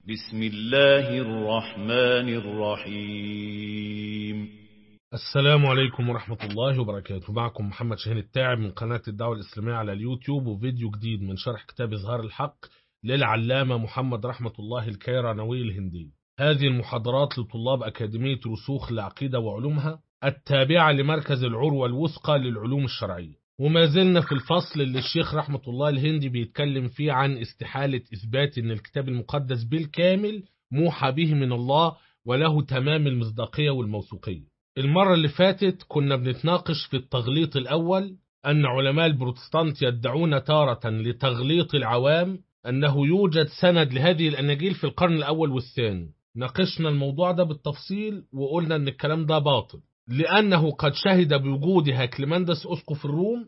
بسم الله الرحمن الرحيم السلام عليكم ورحمة الله وبركاته معكم محمد شاهين التاعب من قناة الدعوة الإسلامية على اليوتيوب وفيديو جديد من شرح كتاب إظهار الحق للعلامة محمد رحمة الله الكيرانوي الهندي هذه المحاضرات لطلاب أكاديمية رسوخ العقيدة وعلومها التابعة لمركز العروة الوثقى للعلوم الشرعية وما زلنا في الفصل اللي الشيخ رحمة الله الهندي بيتكلم فيه عن استحالة إثبات أن الكتاب المقدس بالكامل موحى به من الله وله تمام المصداقية والموثوقية المرة اللي فاتت كنا بنتناقش في التغليط الأول أن علماء البروتستانت يدعون تارة لتغليط العوام أنه يوجد سند لهذه الأناجيل في القرن الأول والثاني ناقشنا الموضوع ده بالتفصيل وقلنا أن الكلام ده باطل لأنه قد شهد بوجودها كليمندس أسقف الروم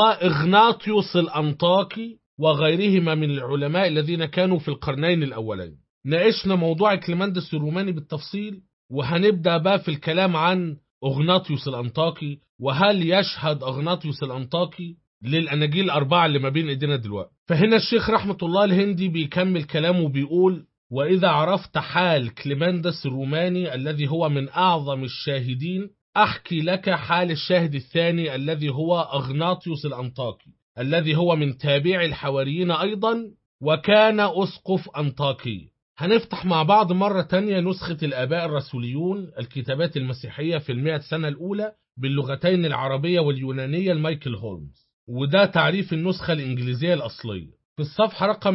وإغناطيوس الأنطاكي وغيرهما من العلماء الذين كانوا في القرنين الأولين ناقشنا موضوع كليمندس الروماني بالتفصيل وهنبدأ بقى في الكلام عن أغناطيوس الأنطاكي وهل يشهد أغناطيوس الأنطاكي للأناجيل الأربعة اللي ما بين إيدينا دلوقتي فهنا الشيخ رحمة الله الهندي بيكمل كلامه وبيقول وإذا عرفت حال كليمندس الروماني الذي هو من أعظم الشاهدين أحكي لك حال الشاهد الثاني الذي هو أغناطيوس الأنطاكي الذي هو من تابع الحواريين أيضا وكان أسقف أنطاكي هنفتح مع بعض مرة تانية نسخة الآباء الرسوليون الكتابات المسيحية في المئة سنة الأولى باللغتين العربية واليونانية لمايكل هولمز وده تعريف النسخة الإنجليزية الأصلية في الصفحة رقم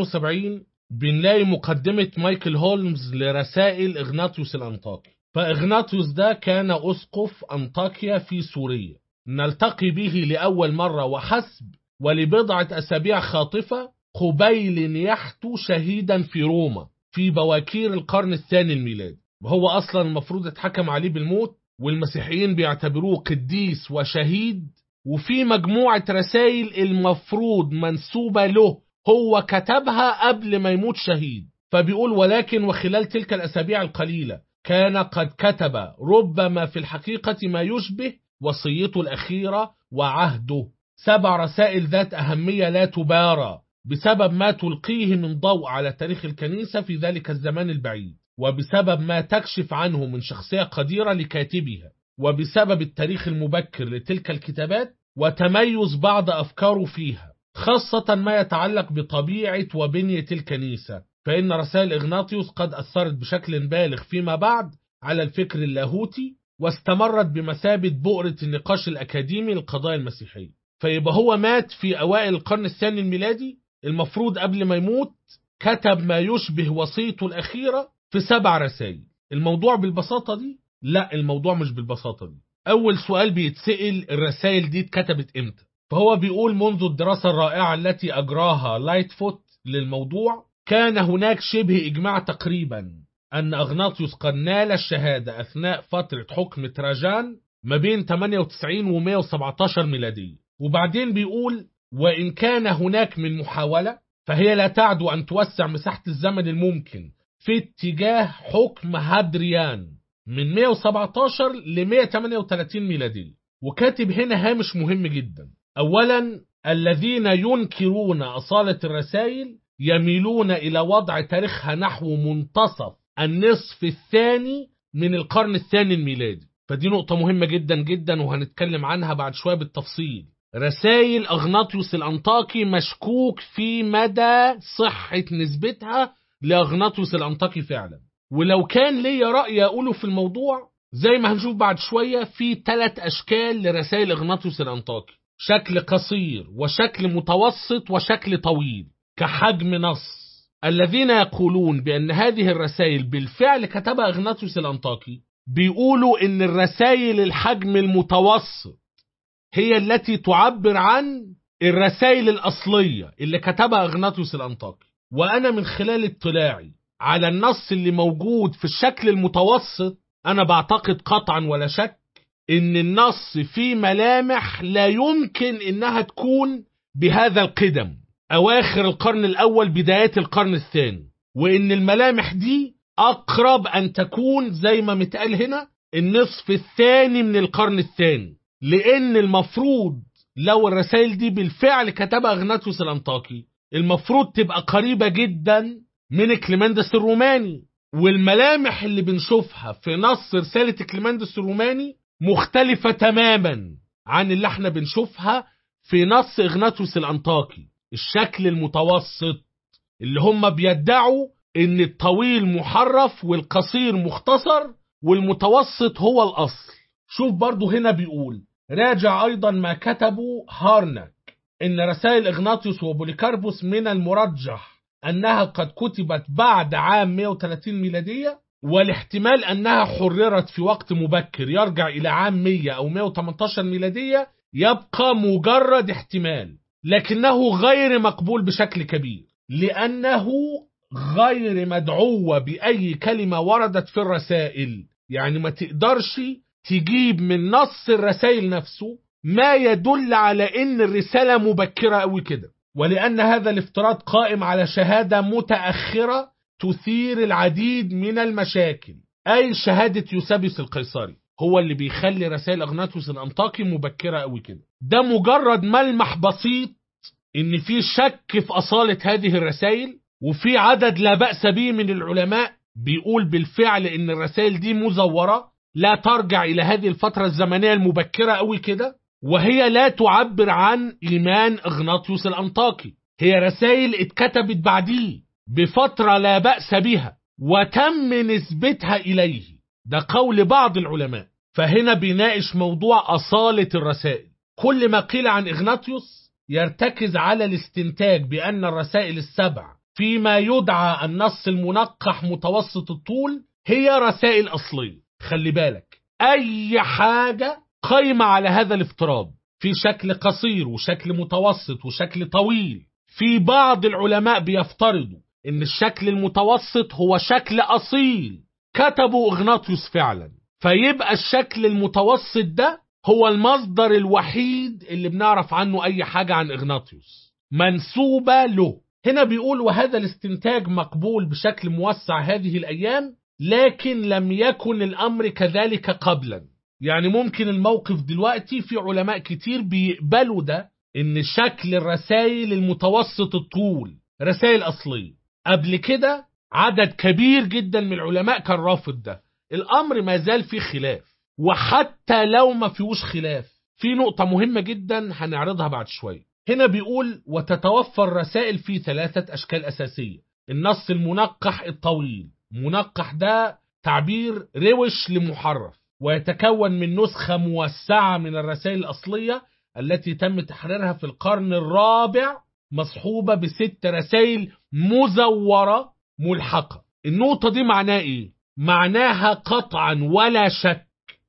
172 بنلاقي مقدمة مايكل هولمز لرسائل إغناطيوس الأنطاكي فإغناطيوس ده كان أسقف أنطاكيا في سوريا نلتقي به لأول مرة وحسب ولبضعة أسابيع خاطفة قبيل يحتو شهيدا في روما في بواكير القرن الثاني الميلادي وهو أصلا المفروض اتحكم عليه بالموت والمسيحيين بيعتبروه قديس وشهيد وفي مجموعة رسائل المفروض منسوبة له هو كتبها قبل ما يموت شهيد فبيقول ولكن وخلال تلك الأسابيع القليلة كان قد كتب ربما في الحقيقة ما يشبه وصيته الأخيرة وعهده سبع رسائل ذات أهمية لا تبارى بسبب ما تلقيه من ضوء على تاريخ الكنيسة في ذلك الزمان البعيد وبسبب ما تكشف عنه من شخصية قديرة لكاتبها وبسبب التاريخ المبكر لتلك الكتابات وتميز بعض أفكاره فيها خاصة ما يتعلق بطبيعة وبنية الكنيسة فإن رسائل إغناطيوس قد أثرت بشكل بالغ فيما بعد على الفكر اللاهوتي واستمرت بمثابة بؤرة النقاش الأكاديمي للقضايا المسيحية فيبقى هو مات في أوائل القرن الثاني الميلادي المفروض قبل ما يموت كتب ما يشبه وصيته الأخيرة في سبع رسائل الموضوع بالبساطة دي؟ لا الموضوع مش بالبساطة دي أول سؤال بيتسأل الرسائل دي اتكتبت إمتى فهو بيقول منذ الدراسة الرائعة التي أجراها لايتفوت للموضوع كان هناك شبه إجماع تقريبا أن أغناطيوس قد نال الشهادة أثناء فترة حكم تراجان ما بين 98 و 117 ميلادية وبعدين بيقول وإن كان هناك من محاولة فهي لا تعدو أن توسع مساحة الزمن الممكن في اتجاه حكم هادريان من 117 ل 138 ميلادية وكاتب هنا هامش مهم جدا أولا الذين ينكرون أصالة الرسائل يميلون إلى وضع تاريخها نحو منتصف النصف الثاني من القرن الثاني الميلادي فدي نقطة مهمة جدا جدا وهنتكلم عنها بعد شوية بالتفصيل رسائل أغناطيوس الأنطاكي مشكوك في مدى صحة نسبتها لأغناطيوس الأنطاكي فعلا ولو كان ليا رأي أقوله في الموضوع زي ما هنشوف بعد شوية في ثلاث أشكال لرسائل أغناطيوس الأنطاكي شكل قصير وشكل متوسط وشكل طويل كحجم نص الذين يقولون بأن هذه الرسائل بالفعل كتبها أغناطيوس الأنطاكي بيقولوا أن الرسائل الحجم المتوسط هي التي تعبر عن الرسائل الأصلية اللي كتبها أغناطيوس الأنطاكي وأنا من خلال اطلاعي على النص اللي موجود في الشكل المتوسط أنا بعتقد قطعا ولا شك إن النص فيه ملامح لا يمكن إنها تكون بهذا القدم أواخر القرن الأول بدايات القرن الثاني وإن الملامح دي أقرب أن تكون زي ما متقال هنا النصف الثاني من القرن الثاني لأن المفروض لو الرسائل دي بالفعل كتبها أغناطيوس الأنطاكي المفروض تبقى قريبة جدا من كليمندس الروماني والملامح اللي بنشوفها في نص رسالة كليمندس الروماني مختلفة تماما عن اللي احنا بنشوفها في نص إغناطوس الأنطاكي الشكل المتوسط اللي هم بيدعوا ان الطويل محرف والقصير مختصر والمتوسط هو الأصل شوف برضو هنا بيقول راجع أيضا ما كتبوا هارنك إن رسائل إغناطيوس وبوليكاربوس من المرجح أنها قد كتبت بعد عام 130 ميلادية والاحتمال أنها حررت في وقت مبكر يرجع إلى عام 100 أو 118 ميلادية يبقى مجرد احتمال لكنه غير مقبول بشكل كبير لأنه غير مدعوة بأي كلمة وردت في الرسائل يعني ما تقدرش تجيب من نص الرسائل نفسه ما يدل على ان الرسالة مبكرة قوي كده ولأن هذا الافتراض قائم على شهادة متأخرة تثير العديد من المشاكل أي شهادة يوسابيوس القيصري هو اللي بيخلي رسائل أغناطوس الأنطاكي مبكرة قوي كده ده مجرد ملمح بسيط إن في شك في أصالة هذه الرسائل وفي عدد لا بأس به من العلماء بيقول بالفعل إن الرسائل دي مزورة لا ترجع إلى هذه الفترة الزمنية المبكرة قوي كده وهي لا تعبر عن إيمان إغناطيوس الأنطاكي هي رسائل اتكتبت بعديه بفترة لا بأس بها وتم نسبتها إليه ده قول بعض العلماء فهنا بيناقش موضوع أصالة الرسائل كل ما قيل عن إغناطيوس يرتكز على الاستنتاج بأن الرسائل السبع فيما يدعى النص المنقح متوسط الطول هي رسائل أصلية خلي بالك أي حاجة قايمة على هذا الافتراض في شكل قصير وشكل متوسط وشكل طويل في بعض العلماء بيفترضوا ان الشكل المتوسط هو شكل اصيل كتبوا اغناطيوس فعلا فيبقى الشكل المتوسط ده هو المصدر الوحيد اللي بنعرف عنه اي حاجة عن اغناطيوس منسوبة له هنا بيقول وهذا الاستنتاج مقبول بشكل موسع هذه الايام لكن لم يكن الامر كذلك قبلا يعني ممكن الموقف دلوقتي في علماء كتير بيقبلوا ده ان شكل الرسائل المتوسط الطول رسائل اصليه قبل كده عدد كبير جدا من العلماء كان رافض ده الامر ما زال فيه خلاف وحتى لو ما فيهوش خلاف في نقطة مهمة جدا هنعرضها بعد شوية هنا بيقول وتتوفر رسائل في ثلاثة أشكال أساسية النص المنقح الطويل منقح ده تعبير روش لمحرف ويتكون من نسخة موسعة من الرسائل الأصلية التي تم تحريرها في القرن الرابع مصحوبة بست رسائل مزورة ملحقة النقطة دي معناها إيه؟ معناها قطعا ولا شك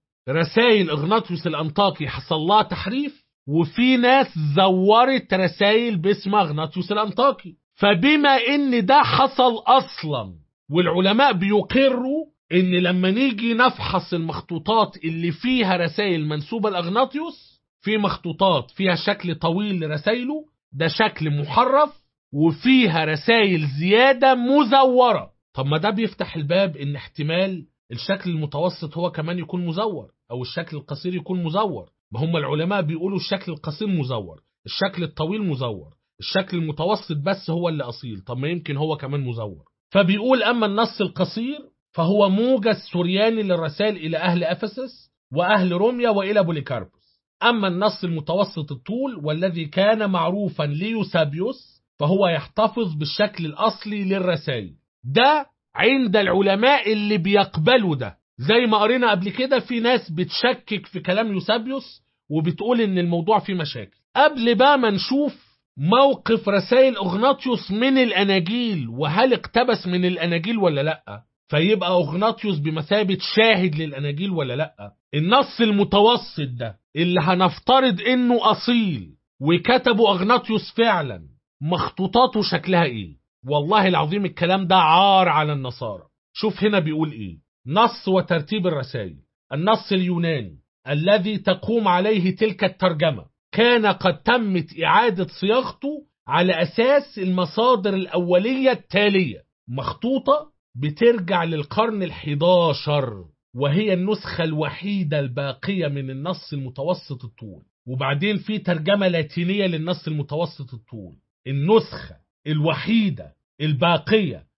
رسائل إغناطيوس الأنطاكي حصل لها تحريف وفي ناس زورت رسائل باسم إغناطيوس الأنطاكي فبما إن ده حصل أصلا والعلماء بيقروا ان لما نيجي نفحص المخطوطات اللي فيها رسائل منسوبة لأغناطيوس في مخطوطات فيها شكل طويل لرسائله ده شكل محرف وفيها رسائل زيادة مزورة طب ما ده بيفتح الباب ان احتمال الشكل المتوسط هو كمان يكون مزور او الشكل القصير يكون مزور ما هم العلماء بيقولوا الشكل القصير مزور الشكل الطويل مزور الشكل المتوسط بس هو اللي اصيل طب ما يمكن هو كمان مزور فبيقول اما النص القصير فهو موجز سورياني للرسائل إلى أهل أفسس وأهل روميا وإلى بوليكاربوس أما النص المتوسط الطول والذي كان معروفا ليوسابيوس فهو يحتفظ بالشكل الأصلي للرسائل ده عند العلماء اللي بيقبلوا ده زي ما قرينا قبل كده في ناس بتشكك في كلام يوسابيوس وبتقول ان الموضوع فيه مشاكل قبل بقى ما نشوف موقف رسائل اغناطيوس من الاناجيل وهل اقتبس من الاناجيل ولا لا فيبقى اغناطيوس بمثابة شاهد للاناجيل ولا لا النص المتوسط ده اللي هنفترض انه اصيل وكتبه اغناطيوس فعلا مخطوطاته شكلها ايه والله العظيم الكلام ده عار على النصارى شوف هنا بيقول ايه نص وترتيب الرسائل النص اليوناني الذي تقوم عليه تلك الترجمة كان قد تمت إعادة صياغته على أساس المصادر الأولية التالية مخطوطة بترجع للقرن الحداشر وهي النسخة الوحيدة الباقية من النص المتوسط الطول وبعدين في ترجمة لاتينية للنص المتوسط الطول النسخة الوحيدة الباقية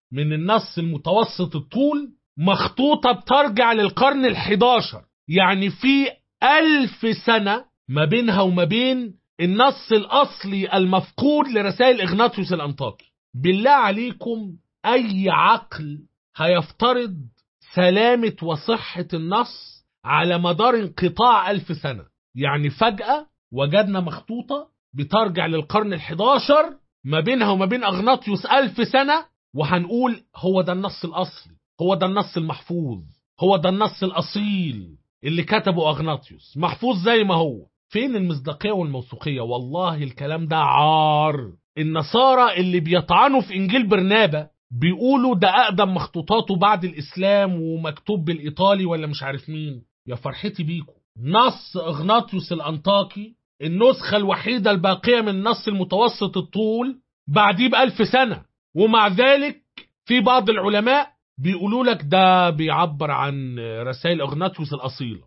من النص المتوسط الطول مخطوطة بترجع للقرن الحداشر يعني في ألف سنة ما بينها وما بين النص الأصلي المفقود لرسائل إغناطيوس الأنطاكي بالله عليكم أي عقل هيفترض سلامة وصحة النص على مدار انقطاع ألف سنة يعني فجأة وجدنا مخطوطة بترجع للقرن الحداشر ما بينها وما بين أغناطيوس ألف سنة وهنقول هو ده النص الأصلي هو ده النص المحفوظ هو ده النص الأصيل اللي كتبه أغناطيوس محفوظ زي ما هو فين المصداقية والموثوقية والله الكلام ده عار النصارى اللي بيطعنوا في إنجيل برنابا بيقولوا ده أقدم مخطوطاته بعد الإسلام ومكتوب بالإيطالي ولا مش عارف مين يا فرحتي بيكم نص إغناطيوس الأنطاكي النسخة الوحيدة الباقية من النص المتوسط الطول بعديه بألف سنة ومع ذلك في بعض العلماء بيقولوا لك ده بيعبر عن رسائل أغناطيوس الأصيلة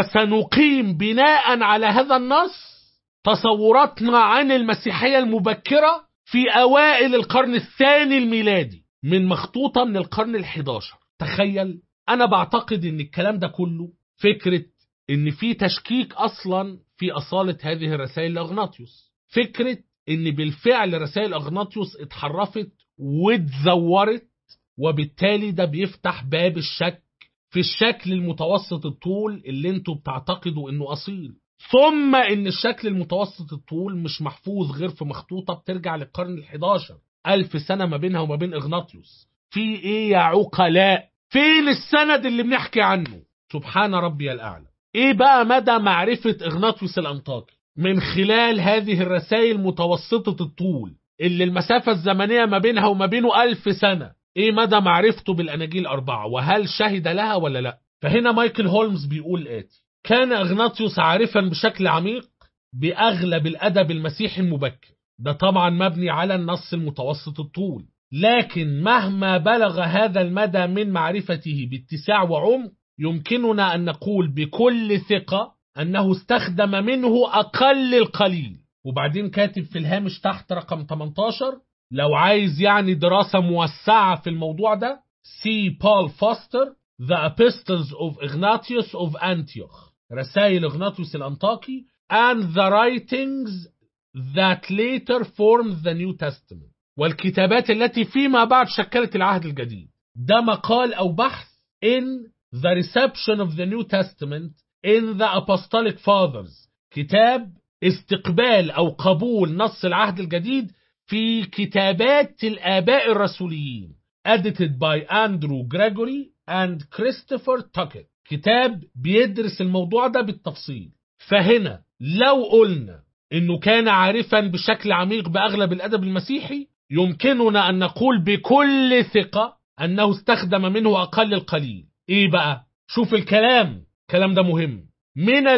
وسنقيم بناء على هذا النص تصوراتنا عن المسيحية المبكرة في أوائل القرن الثاني الميلادي من مخطوطة من القرن الحداشر تخيل أنا بعتقد أن الكلام ده كله فكرة أن في تشكيك أصلا في أصالة هذه الرسائل لأغناطيوس فكرة أن بالفعل رسائل أغناطيوس اتحرفت واتزورت وبالتالي ده بيفتح باب الشك في الشكل المتوسط الطول اللي انتوا بتعتقدوا انه اصيل ثم ان الشكل المتوسط الطول مش محفوظ غير في مخطوطة بترجع للقرن الحداشر ألف سنة ما بينها وما بين إغناطيوس في إيه يا عقلاء فين السند اللي بنحكي عنه سبحان ربي الأعلى إيه بقى مدى معرفة إغناطيوس الأنطاكي من خلال هذه الرسائل متوسطة الطول اللي المسافة الزمنية ما بينها وما بينه ألف سنة إيه مدى معرفته بالأناجيل الأربعة وهل شهد لها ولا لا فهنا مايكل هولمز بيقول الآتي كان إغناطيوس عارفا بشكل عميق بأغلب الأدب المسيحي المبكر ده طبعا مبني على النص المتوسط الطول لكن مهما بلغ هذا المدى من معرفته باتساع وعمق يمكننا أن نقول بكل ثقة أنه استخدم منه أقل القليل وبعدين كاتب في الهامش تحت رقم 18 لو عايز يعني دراسة موسعة في الموضوع ده see Paul Foster The Epistles of Ignatius of Antioch رسائل إغناطيوس الأنطاكي and the writings that later formed the New Testament والكتابات التي فيما بعد شكلت العهد الجديد ده مقال أو بحث in the reception of the New Testament in the Apostolic Fathers كتاب استقبال أو قبول نص العهد الجديد في كتابات الآباء الرسوليين edited by Andrew Gregory and Christopher Tuckett كتاب بيدرس الموضوع ده بالتفصيل فهنا لو قلنا انه كان عارفا بشكل عميق باغلب الادب المسيحي يمكننا ان نقول بكل ثقة انه استخدم منه اقل القليل ايه بقى شوف الكلام الكلام ده مهم من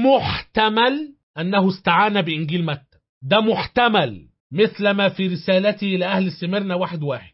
المحتمل انه استعان بانجيل متى ده محتمل مثل ما في رسالته لأهل سمرنا واحد واحد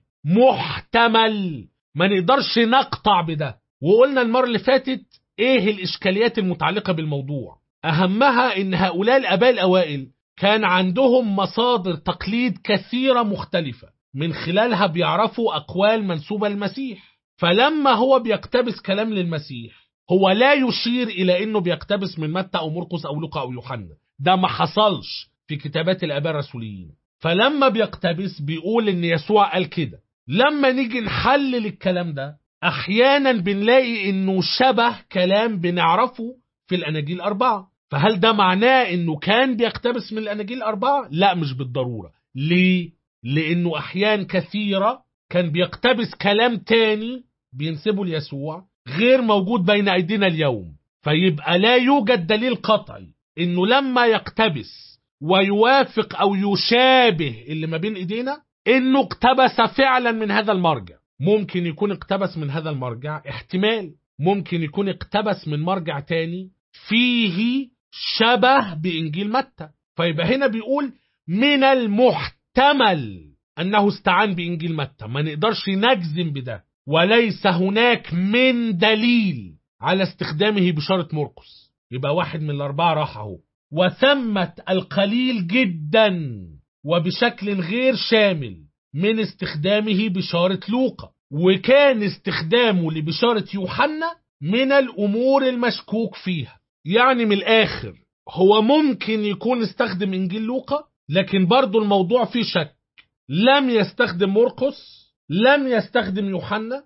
محتمل ما نقدرش نقطع بده وقلنا المرة اللي فاتت ايه الاشكاليات المتعلقة بالموضوع اهمها ان هؤلاء الاباء الاوائل كان عندهم مصادر تقليد كثيرة مختلفة من خلالها بيعرفوا اقوال منسوبة للمسيح فلما هو بيقتبس كلام للمسيح هو لا يشير الى انه بيقتبس من متى او مرقس او لوقا او يوحنا ده ما حصلش في كتابات الاباء الرسوليين فلما بيقتبس بيقول ان يسوع قال كده لما نيجي نحلل الكلام ده احيانا بنلاقي انه شبه كلام بنعرفه في الاناجيل الاربعه فهل ده معناه انه كان بيقتبس من الاناجيل الاربعه لا مش بالضروره ليه لانه احيان كثيره كان بيقتبس كلام تاني بينسبه ليسوع غير موجود بين ايدينا اليوم فيبقى لا يوجد دليل قطعي انه لما يقتبس ويوافق او يشابه اللي ما بين ايدينا انه اقتبس فعلا من هذا المرجع ممكن يكون اقتبس من هذا المرجع احتمال ممكن يكون اقتبس من مرجع تاني فيه شبه بانجيل متى فيبقى هنا بيقول من المحتمل انه استعان بانجيل متى ما نقدرش نجزم بده وليس هناك من دليل على استخدامه بشارة مرقس يبقى واحد من الاربعه راح اهو وثمت القليل جدا وبشكل غير شامل من استخدامه بشارة لوقا وكان استخدامه لبشارة يوحنا من الأمور المشكوك فيها يعني من الآخر هو ممكن يكون استخدم إنجيل لوقا لكن برضو الموضوع فيه شك لم يستخدم مرقس لم يستخدم يوحنا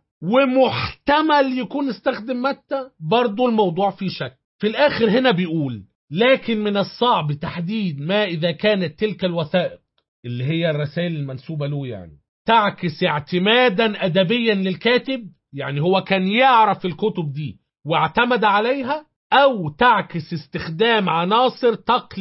ومحتمل يكون استخدم متى برضو الموضوع فيه شك في الآخر هنا بيقول لكن من الصعب تحديد ما إذا كانت تلك الوثائق اللي هي الرسائل المنسوبة له يعني تعكس اعتمادا أدبيا للكاتب يعني هو كان يعرف الكتب دي واعتمد عليها أو تعكس استخدام عناصر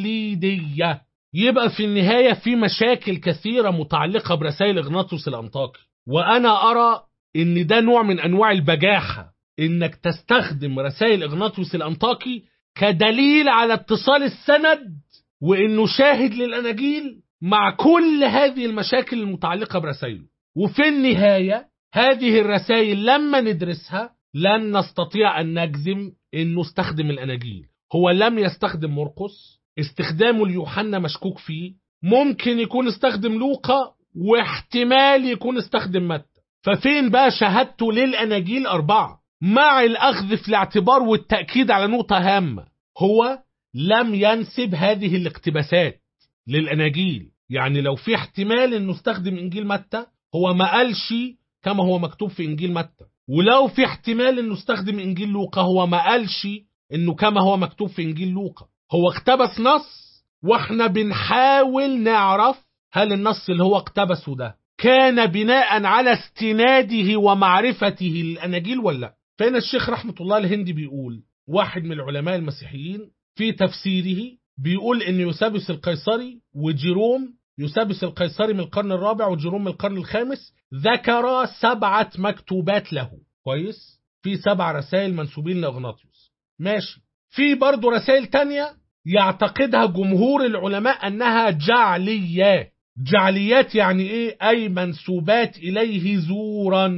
تقليدية يبقى في النهاية في مشاكل كثيرة متعلقة برسائل إغناطوس الأنطاكي وأنا أرى إن ده نوع من أنواع البجاحة إنك تستخدم رسائل إغناطوس الأنطاكي كدليل على اتصال السند وإنه شاهد للأناجيل مع كل هذه المشاكل المتعلقة برسائله وفي النهاية هذه الرسائل لما ندرسها لن نستطيع أن نجزم إنه استخدم الأناجيل هو لم يستخدم مرقس استخدامه ليوحنا مشكوك فيه ممكن يكون استخدم لوقا واحتمال يكون استخدم متى ففين بقى شهادته للأناجيل أربعة مع الأخذ في الاعتبار والتأكيد على نقطة هامة هو لم ينسب هذه الاقتباسات للأناجيل يعني لو في احتمال انه استخدم انجيل متى هو ما قالش كما هو مكتوب في انجيل متى ولو في احتمال انه استخدم انجيل لوقا هو ما قالش انه كما هو مكتوب في انجيل لوقا هو اقتبس نص واحنا بنحاول نعرف هل النص اللي هو اقتبسه ده كان بناء على استناده ومعرفته للاناجيل ولا لا فهنا الشيخ رحمة الله الهندي بيقول واحد من العلماء المسيحيين في تفسيره بيقول ان يوسابيوس القيصري وجيروم يوسابيوس القيصري من القرن الرابع وجيروم من القرن الخامس ذكر سبعة مكتوبات له كويس في سبع رسائل منسوبين لأغناطيوس ماشي في برضه رسائل تانية يعتقدها جمهور العلماء أنها جعليات جعليات يعني إيه أي منسوبات إليه زورا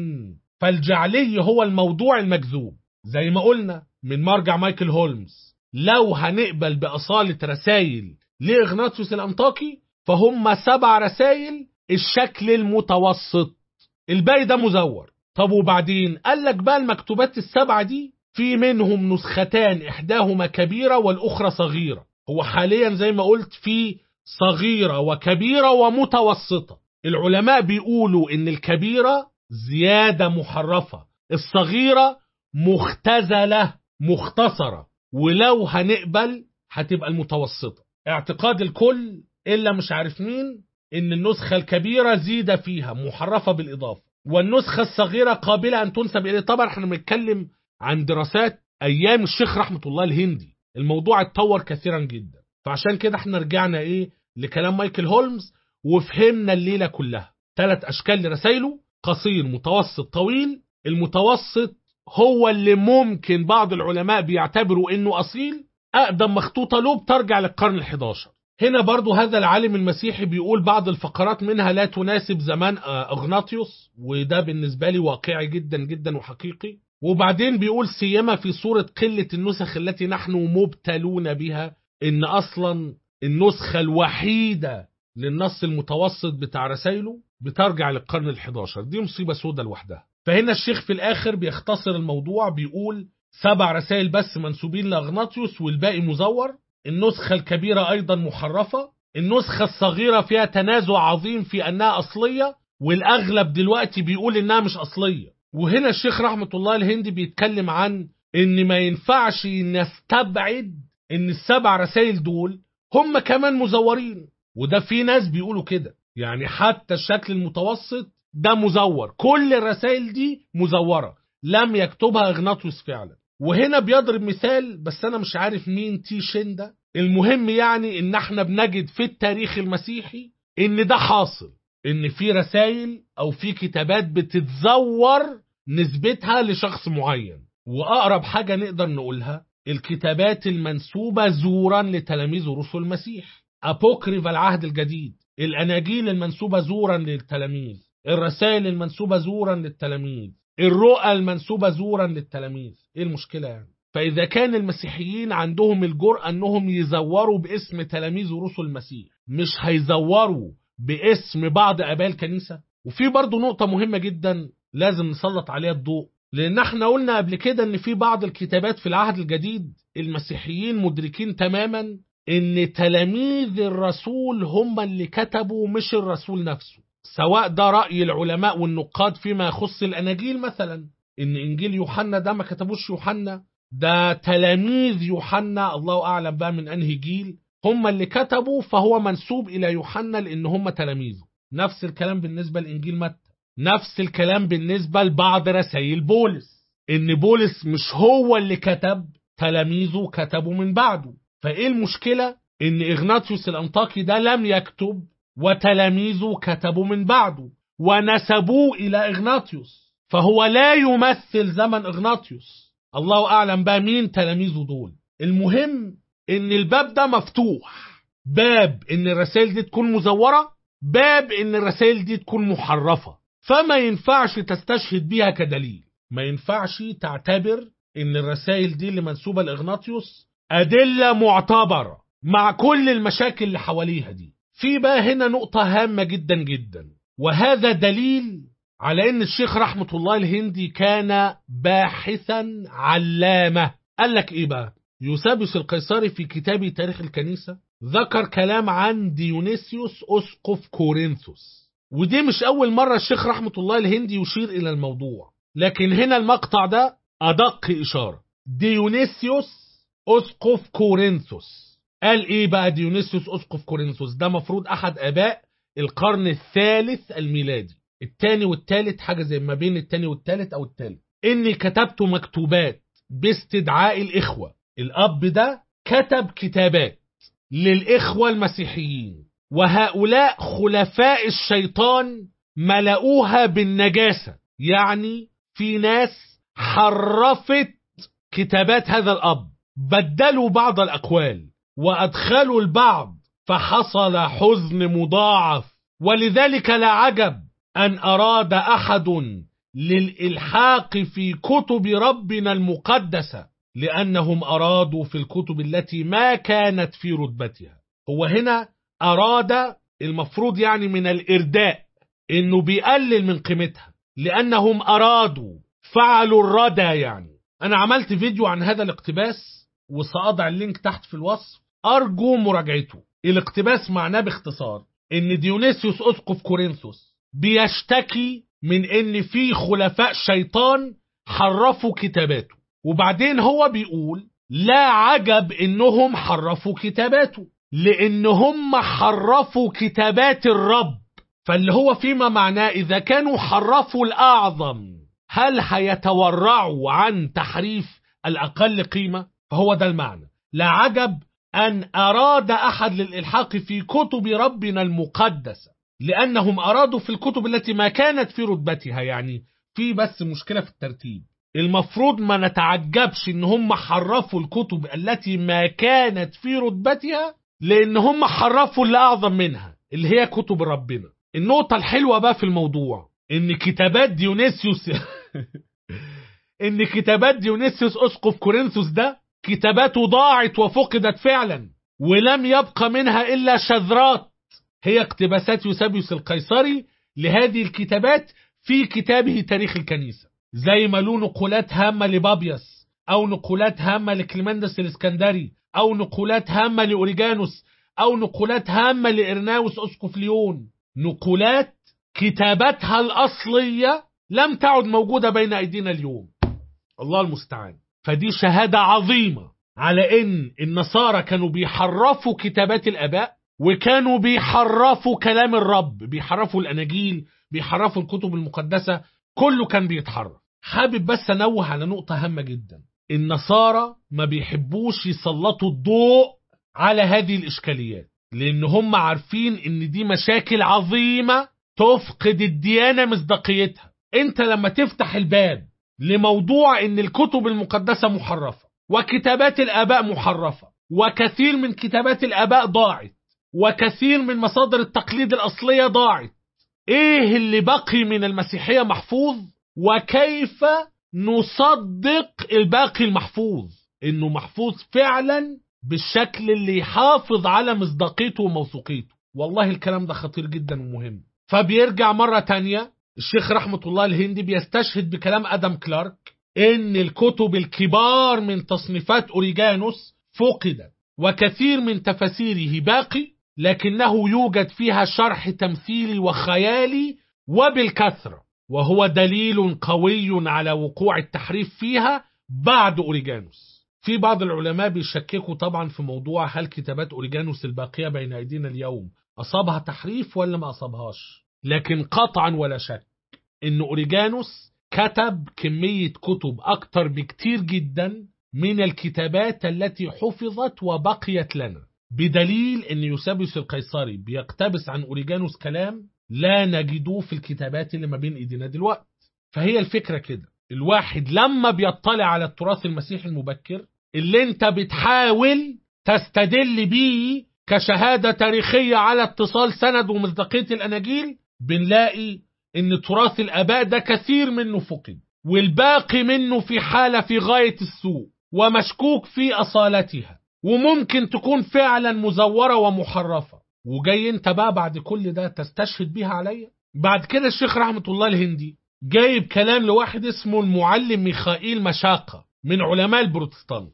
فالجعلي هو الموضوع المكذوب زي ما قلنا من مرجع مايكل هولمز لو هنقبل بأصالة رسائل لإغناطيوس الأنطاكي فهم سبع رسائل الشكل المتوسط الباقي ده مزور طب وبعدين قال لك بقى المكتوبات السبعة دي في منهم نسختان إحداهما كبيرة والأخرى صغيرة هو حاليا زي ما قلت في صغيرة وكبيرة ومتوسطة العلماء بيقولوا إن الكبيرة زيادة محرفة الصغيرة مختزلة مختصرة ولو هنقبل هتبقى المتوسطة اعتقاد الكل إلا مش عارف مين إن النسخة الكبيرة زيد فيها محرفة بالإضافة والنسخة الصغيرة قابلة أن تنسب إليه طبعا احنا بنتكلم عن دراسات أيام الشيخ رحمة الله الهندي الموضوع اتطور كثيرا جدا فعشان كده احنا رجعنا إيه لكلام مايكل هولمز وفهمنا الليلة كلها ثلاث أشكال لرسائله قصير متوسط طويل المتوسط هو اللي ممكن بعض العلماء بيعتبروا انه اصيل اقدم مخطوطة له بترجع للقرن ال11 هنا برضو هذا العالم المسيحي بيقول بعض الفقرات منها لا تناسب زمان اغناطيوس وده بالنسبة لي واقعي جدا جدا وحقيقي وبعدين بيقول سيما في صورة قلة النسخ التي نحن مبتلون بها ان اصلا النسخة الوحيدة للنص المتوسط بتاع رسائله بترجع للقرن ال11 دي مصيبة سودة لوحدها فهنا الشيخ في الآخر بيختصر الموضوع بيقول سبع رسائل بس منسوبين لأغناطيوس والباقي مزور النسخة الكبيرة أيضا محرفة النسخة الصغيرة فيها تنازع عظيم في أنها أصلية والأغلب دلوقتي بيقول إنها مش أصلية وهنا الشيخ رحمة الله الهندي بيتكلم عن إن ما ينفعش نستبعد إن السبع رسائل دول هم كمان مزورين وده في ناس بيقولوا كده يعني حتى الشكل المتوسط ده مزور كل الرسائل دي مزورة لم يكتبها اغناطيوس فعلا وهنا بيضرب مثال بس انا مش عارف مين تي شين ده المهم يعني ان احنا بنجد في التاريخ المسيحي ان ده حاصل ان في رسائل او في كتابات بتتزور نسبتها لشخص معين واقرب حاجة نقدر نقولها الكتابات المنسوبة زورا لتلاميذ رسل المسيح أبوكريف العهد الجديد الأناجيل المنسوبة زورا للتلاميذ الرسائل المنسوبة زورا للتلاميذ الرؤى المنسوبة زورا للتلاميذ ايه المشكلة يعني فإذا كان المسيحيين عندهم الجرأة أنهم يزوروا باسم تلاميذ رسل المسيح مش هيزوروا باسم بعض آباء الكنيسة وفي برضه نقطة مهمة جدا لازم نسلط عليها الضوء لأن احنا قلنا قبل كده إن في بعض الكتابات في العهد الجديد المسيحيين مدركين تماما إن تلاميذ الرسول هم اللي كتبوا مش الرسول نفسه سواء ده رأي العلماء والنقاد فيما يخص الأناجيل مثلا إن إنجيل يوحنا ده ما كتبوش يوحنا ده تلاميذ يوحنا الله أعلم بقى من أنهي جيل هم اللي كتبوا فهو منسوب إلى يوحنا لأن هم تلاميذه نفس الكلام بالنسبة لإنجيل متى نفس الكلام بالنسبة لبعض رسائل بولس إن بولس مش هو اللي كتب تلاميذه كتبوا من بعده فإيه المشكلة إن إغناطيوس الأنطاكي ده لم يكتب وتلاميذه كتبوا من بعده ونسبوه إلى إغناطيوس فهو لا يمثل زمن إغناطيوس الله أعلم بقى مين تلاميذه دول المهم إن الباب ده مفتوح باب إن الرسائل دي تكون مزورة باب إن الرسائل دي تكون محرفة فما ينفعش تستشهد بيها كدليل ما ينفعش تعتبر إن الرسائل دي اللي منسوبة لإغناطيوس أدلة معتبرة مع كل المشاكل اللي حواليها دي في بقى هنا نقطة هامة جدا جدا وهذا دليل على ان الشيخ رحمة الله الهندي كان باحثا علامة قال لك ايه بقى يوسابيوس القيصري في كتابه تاريخ الكنيسة ذكر كلام عن ديونيسيوس أسقف كورنثوس ودي مش أول مرة الشيخ رحمة الله الهندي يشير إلى الموضوع لكن هنا المقطع ده أدق إشارة ديونيسيوس أسقف كورنثوس قال إيه بقى ديونيسيوس أسقف كورنثوس ده مفروض أحد آباء القرن الثالث الميلادي التاني والتالت حاجة زي ما بين التاني والتالت أو التالت إني كتبت مكتوبات باستدعاء الإخوة الأب ده كتب كتابات للإخوة المسيحيين وهؤلاء خلفاء الشيطان ملؤوها بالنجاسة يعني في ناس حرفت كتابات هذا الأب بدلوا بعض الأقوال وأدخلوا البعض فحصل حزن مضاعف ولذلك لا عجب أن أراد أحد للإلحاق في كتب ربنا المقدسة لأنهم أرادوا في الكتب التي ما كانت في رتبتها هو هنا أراد المفروض يعني من الإرداء إنه بيقلل من قيمتها لأنهم أرادوا فعلوا الردى يعني أنا عملت فيديو عن هذا الاقتباس وسأضع اللينك تحت في الوصف أرجو مراجعته الاقتباس معناه باختصار إن ديونيسيوس أسقف كورنثوس بيشتكي من إن في خلفاء شيطان حرفوا كتاباته وبعدين هو بيقول لا عجب إنهم حرفوا كتاباته لأن هم حرفوا كتابات الرب فاللي هو فيما معناه إذا كانوا حرفوا الأعظم هل هيتورعوا عن تحريف الأقل قيمة فهو ده المعنى لا عجب أن أراد أحد للإلحاق في كتب ربنا المقدسة لأنهم أرادوا في الكتب التي ما كانت في رتبتها يعني في بس مشكلة في الترتيب المفروض ما نتعجبش ان هم حرفوا الكتب التي ما كانت في رتبتها لان هم حرفوا اللي اعظم منها اللي هي كتب ربنا النقطة الحلوة بقى في الموضوع ان كتابات ديونيسيوس ان كتابات ديونيسيوس اسقف كورنثوس ده كتاباته ضاعت وفقدت فعلا ولم يبقى منها الا شذرات هي اقتباسات يوسابيوس القيصري لهذه الكتابات في كتابه تاريخ الكنيسة زي ما له نقولات هامة لبابيس أو نقولات هامة لكليمندس الإسكندري أو نقولات هامة لأوريجانوس أو نقولات هامة لإرناوس أسقف ليون نقولات كتاباتها الأصلية لم تعد موجودة بين أيدينا اليوم الله المستعان فدي شهادة عظيمة على إن النصارى كانوا بيحرفوا كتابات الآباء وكانوا بيحرفوا كلام الرب بيحرفوا الأناجيل بيحرفوا الكتب المقدسة كله كان بيتحرف حابب بس انوه على نقطة هامة جدا النصارى ما بيحبوش يسلطوا الضوء على هذه الإشكاليات لأن هم عارفين إن دي مشاكل عظيمة تفقد الديانة مصداقيتها أنت لما تفتح الباب لموضوع إن الكتب المقدسة محرفة وكتابات الآباء محرفة وكثير من كتابات الآباء ضاعت وكثير من مصادر التقليد الأصلية ضاعت ايه اللي بقي من المسيحية محفوظ وكيف نصدق الباقي المحفوظ انه محفوظ فعلا بالشكل اللي يحافظ على مصداقيته وموثوقيته والله الكلام ده خطير جدا ومهم فبيرجع مرة تانية الشيخ رحمة الله الهندي بيستشهد بكلام أدم كلارك إن الكتب الكبار من تصنيفات أوريجانوس فقدت وكثير من تفاسيره باقي لكنه يوجد فيها شرح تمثيلي وخيالي وبالكثرة وهو دليل قوي على وقوع التحريف فيها بعد أوريجانوس في بعض العلماء بيشككوا طبعا في موضوع هل كتابات أوريجانوس الباقية بين أيدينا اليوم أصابها تحريف ولا ما أصابهاش لكن قطعا ولا شك إن أوريجانوس كتب كمية كتب أكتر بكتير جدا من الكتابات التي حفظت وبقيت لنا بدليل أن يوسابيوس القيصري بيقتبس عن أوريجانوس كلام لا نجدوه في الكتابات اللي ما بين ايدينا دلوقتي فهي الفكرة كده الواحد لما بيطلع على التراث المسيحي المبكر اللي انت بتحاول تستدل بيه كشهادة تاريخية على اتصال سند ومصداقية الأناجيل بنلاقي ان تراث الآباء ده كثير منه فقد والباقي منه في حالة في غاية السوء ومشكوك في أصالتها وممكن تكون فعلا مزورة ومحرفة وجاي انت بقى بعد كل ده تستشهد بيها عليا بعد كده الشيخ رحمة الله الهندي جايب كلام لواحد اسمه المعلم ميخائيل مشاقة من علماء البروتستانت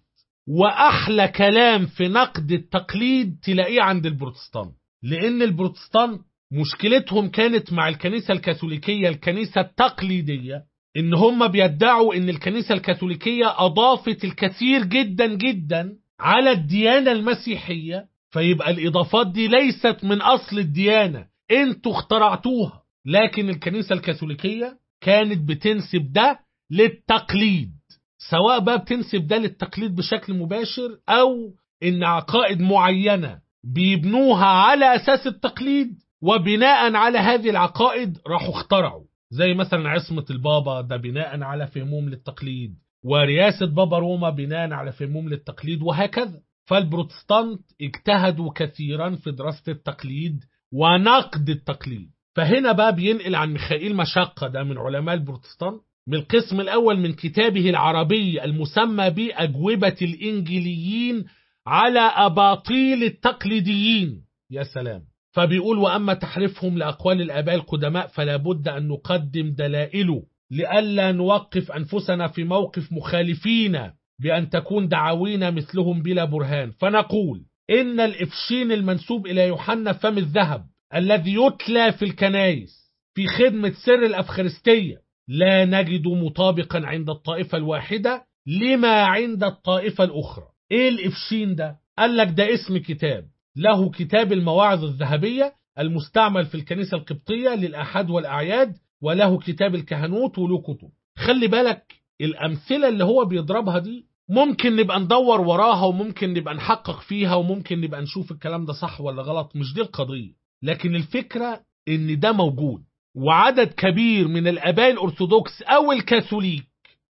وأحلى كلام في نقد التقليد تلاقيه عند البروتستانت لأن البروتستانت مشكلتهم كانت مع الكنيسة الكاثوليكية الكنيسة التقليدية إن هم بيدعوا إن الكنيسة الكاثوليكية أضافت الكثير جدا جدا على الديانة المسيحية فيبقى الإضافات دي ليست من أصل الديانة انتوا اخترعتوها لكن الكنيسة الكاثوليكية كانت بتنسب ده للتقليد سواء بقى بتنسب ده للتقليد بشكل مباشر أو إن عقائد معينة بيبنوها على أساس التقليد وبناء على هذه العقائد راحوا اخترعوا زي مثلا عصمة البابا ده بناء على فهمهم للتقليد ورئاسة بابا روما بناء على فهمهم للتقليد وهكذا فالبروتستانت اجتهدوا كثيرا في دراسة التقليد ونقد التقليد فهنا بقى بينقل عن ميخائيل مشقة ده من علماء البروتستانت من القسم الأول من كتابه العربي المسمى بأجوبة الإنجيليين على أباطيل التقليديين يا سلام فبيقول وأما تحريفهم لأقوال الآباء القدماء فلا بد أن نقدم دلائله لئلا نوقف أنفسنا في موقف مخالفين بأن تكون دعاوينا مثلهم بلا برهان فنقول إن الإفشين المنسوب إلى يوحنا فم الذهب الذي يتلى في الكنايس في خدمة سر الأفخارستية لا نجد مطابقا عند الطائفة الواحدة لما عند الطائفة الأخرى إيه الإفشين ده؟ قال لك ده اسم كتاب له كتاب المواعظ الذهبية المستعمل في الكنيسة القبطية للأحد والأعياد وله كتاب الكهنوت وله كتب خلي بالك الأمثلة اللي هو بيضربها دي ممكن نبقى ندور وراها وممكن نبقى نحقق فيها وممكن نبقى نشوف الكلام ده صح ولا غلط مش دي القضية لكن الفكرة ان ده موجود وعدد كبير من الآباء الأرثوذكس أو الكاثوليك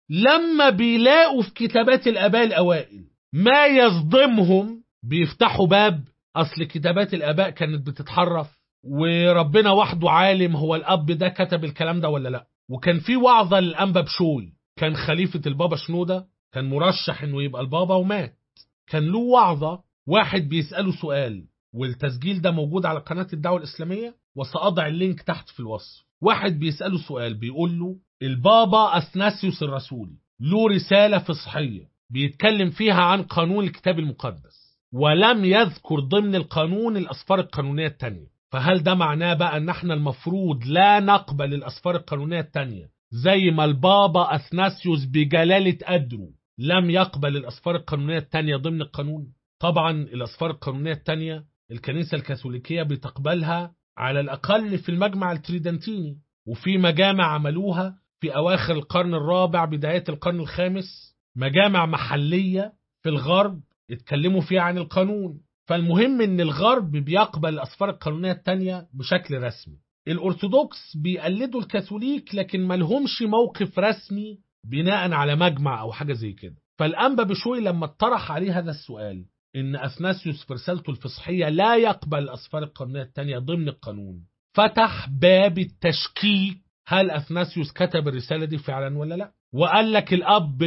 لما بيلاقوا في كتابات الآباء الأوائل ما يصدمهم بيفتحوا باب أصل كتابات الآباء كانت بتتحرف وربنا وحده عالم هو الأب ده كتب الكلام ده ولا لا وكان في وعظة للأنبا بشوي كان خليفة البابا شنودة كان مرشح انه يبقى البابا ومات كان له وعظة واحد بيسأله سؤال والتسجيل ده موجود على قناة الدعوة الإسلامية وسأضع اللينك تحت في الوصف واحد بيسأله سؤال بيقول له البابا أثناسيوس الرسولي له رسالة فصحية بيتكلم فيها عن قانون الكتاب المقدس ولم يذكر ضمن القانون الأسفار القانونية التانية فهل ده معناه بقى ان احنا المفروض لا نقبل الأسفار القانونية التانية زي ما البابا أثناسيوس بجلالة قدره لم يقبل الأسفار القانونية التانية ضمن القانون طبعا الأسفار القانونية التانية الكنيسة الكاثوليكية بتقبلها على الأقل في المجمع التريدنتيني وفي مجامع عملوها في أواخر القرن الرابع بداية القرن الخامس مجامع محلية في الغرب اتكلموا فيها عن القانون فالمهم ان الغرب بيقبل الأسفار القانونية التانية بشكل رسمي الأرثوذكس بيقلدوا الكاثوليك لكن ملهمش موقف رسمي بناء على مجمع أو حاجة زي كده فالأنبا بشوي لما اطرح عليه هذا السؤال إن أثناسيوس في رسالته الفصحية لا يقبل الأسفار القانونية التانية ضمن القانون فتح باب التشكيك هل أثناسيوس كتب الرسالة دي فعلا ولا لا وقال لك الأب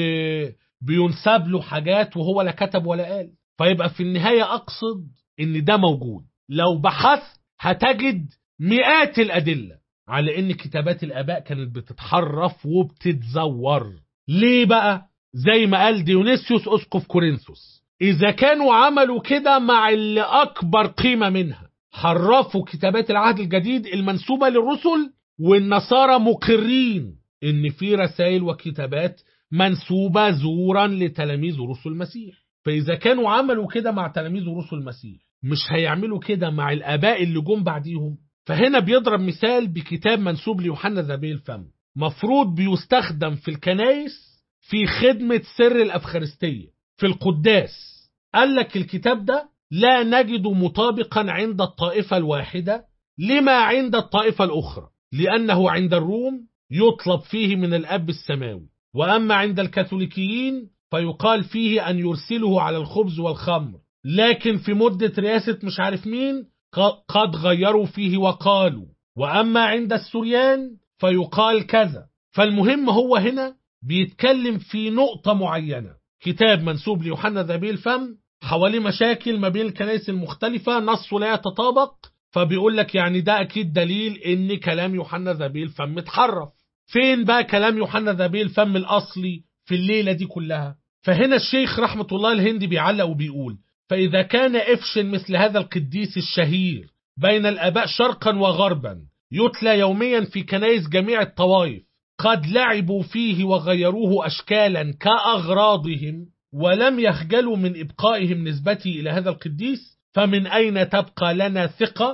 بينسب له حاجات وهو لا كتب ولا قال فيبقى في النهاية أقصد إن ده موجود لو بحثت هتجد مئات الأدلة على إن كتابات الآباء كانت بتتحرف وبتتزور ليه بقى؟ زي ما قال ديونيسيوس أسقف كورنثوس إذا كانوا عملوا كده مع اللي أكبر قيمة منها حرفوا كتابات العهد الجديد المنسوبة للرسل والنصارى مقرين إن في رسائل وكتابات منسوبة زورا لتلاميذ رسل المسيح فإذا كانوا عملوا كده مع تلاميذ رسل المسيح مش هيعملوا كده مع الآباء اللي جم بعديهم فهنا بيضرب مثال بكتاب منسوب ليوحنا ذبي الفم مفروض بيستخدم في الكنائس في خدمة سر الأفخارستية في القداس قال لك الكتاب ده لا نجد مطابقا عند الطائفة الواحدة لما عند الطائفة الأخرى لأنه عند الروم يطلب فيه من الأب السماوي وأما عند الكاثوليكيين فيقال فيه أن يرسله على الخبز والخمر لكن في مدة رئاسة مش عارف مين قد غيروا فيه وقالوا وأما عند السوريان فيقال كذا فالمهم هو هنا بيتكلم في نقطة معينة كتاب منسوب ليوحنا ذبي الفم حواليه مشاكل ما بين الكنائس المختلفة نصه لا يتطابق فبيقول لك يعني ده أكيد دليل إن كلام يوحنا ذبي الفم اتحرف فين بقى كلام يوحنا ذبي الفم الأصلي في الليلة دي كلها فهنا الشيخ رحمة الله الهندي بيعلق وبيقول فإذا كان إفشن مثل هذا القديس الشهير بين الآباء شرقا وغربا يتلى يوميا في كنائس جميع الطوائف قد لعبوا فيه وغيروه أشكالا كأغراضهم ولم يخجلوا من إبقائهم نسبتي إلى هذا القديس فمن أين تبقى لنا ثقة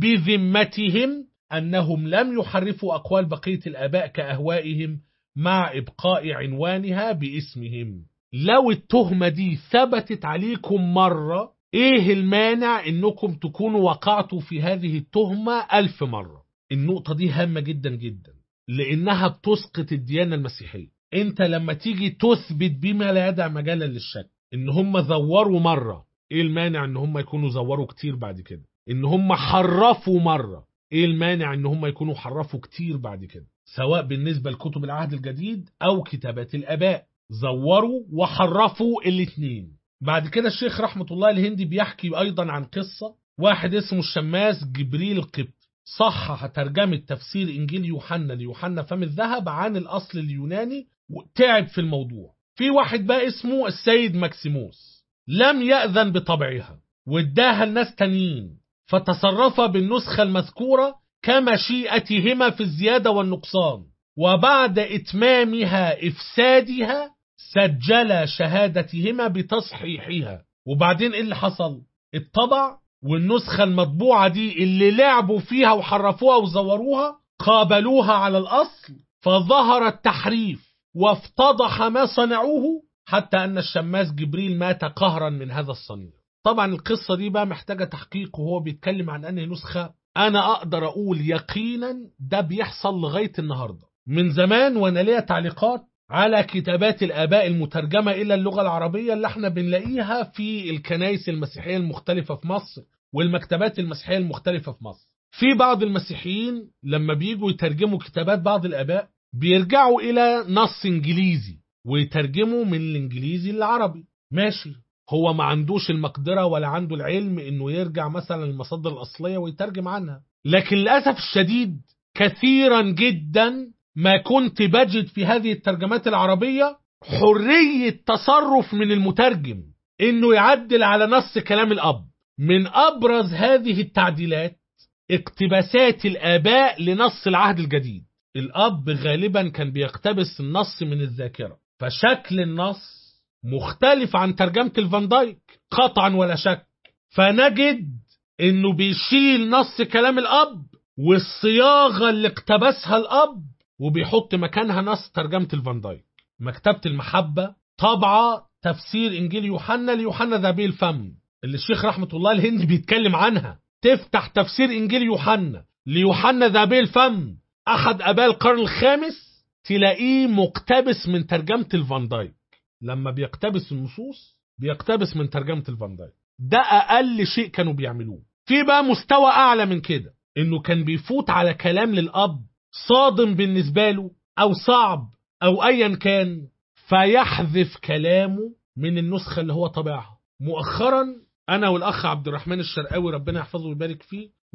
بذمتهم أنهم لم يحرفوا أقوال بقية الآباء كأهوائهم مع إبقاء عنوانها باسمهم لو التهمة دي ثبتت عليكم مرة إيه المانع إنكم تكونوا وقعتوا في هذه التهمة ألف مرة النقطة دي هامة جدا جدا لأنها بتسقط الديانة المسيحية أنت لما تيجي تثبت بما لا يدع مجالا للشك إن هم زوروا مرة إيه المانع إن هم يكونوا زوروا كتير بعد كده إن هم حرفوا مرة إيه المانع إن هم يكونوا حرفوا كتير بعد كده سواء بالنسبة لكتب العهد الجديد أو كتابات الآباء زوروا وحرفوا الاثنين بعد كده الشيخ رحمة الله الهندي بيحكي أيضا عن قصة واحد اسمه الشماس جبريل القبط صحح ترجمة تفسير إنجيل يوحنا ليوحنا فم الذهب عن الأصل اليوناني وتعب في الموضوع في واحد بقى اسمه السيد ماكسيموس لم يأذن بطبعها واداها لناس تانيين فتصرف بالنسخة المذكورة كمشيئتهما في الزيادة والنقصان وبعد إتمامها إفسادها سجل شهادتهما بتصحيحها وبعدين إيه اللي حصل الطبع والنسخة المطبوعة دي اللي لعبوا فيها وحرفوها وزوروها قابلوها على الأصل فظهر التحريف وافتضح ما صنعوه حتى أن الشماس جبريل مات قهرا من هذا الصنيع طبعا القصة دي بقى محتاجة تحقيق وهو بيتكلم عن أنهي نسخة أنا أقدر أقول يقينا ده بيحصل لغاية النهاردة من زمان وأنا ليا تعليقات على كتابات الآباء المترجمة إلى اللغة العربية اللي احنا بنلاقيها في الكنائس المسيحية المختلفة في مصر والمكتبات المسيحية المختلفة في مصر في بعض المسيحيين لما بيجوا يترجموا كتابات بعض الآباء بيرجعوا إلى نص إنجليزي ويترجموا من الإنجليزي للعربي ماشي هو ما عندوش المقدرة ولا عنده العلم إنه يرجع مثلا المصادر الأصلية ويترجم عنها لكن للأسف الشديد كثيرا جدا ما كنت بجد في هذه الترجمات العربية حرية تصرف من المترجم إنه يعدل على نص كلام الأب من أبرز هذه التعديلات اقتباسات الآباء لنص العهد الجديد الأب غالبا كان بيقتبس النص من الذاكرة فشكل النص مختلف عن ترجمة الفان دايك قطعا ولا شك فنجد انه بيشيل نص كلام الاب والصياغة اللي اقتبسها الاب وبيحط مكانها نص ترجمة الفان دايك مكتبة المحبة طبعة تفسير انجيل يوحنا ليوحنا ذبي الفم اللي الشيخ رحمة الله الهندي بيتكلم عنها تفتح تفسير انجيل يوحنا ليوحنا ذبي الفم احد اباء القرن الخامس تلاقيه مقتبس من ترجمة الفان دايك لما بيقتبس النصوص بيقتبس من ترجمة الفان دايك ده أقل شيء كانوا بيعملوه في بقى مستوى أعلى من كده إنه كان بيفوت على كلام للأب صادم بالنسبة له أو صعب أو أيا كان فيحذف كلامه من النسخة اللي هو طبعها مؤخرا أنا والأخ عبد الرحمن الشرقاوي ربنا يحفظه ويبارك فيه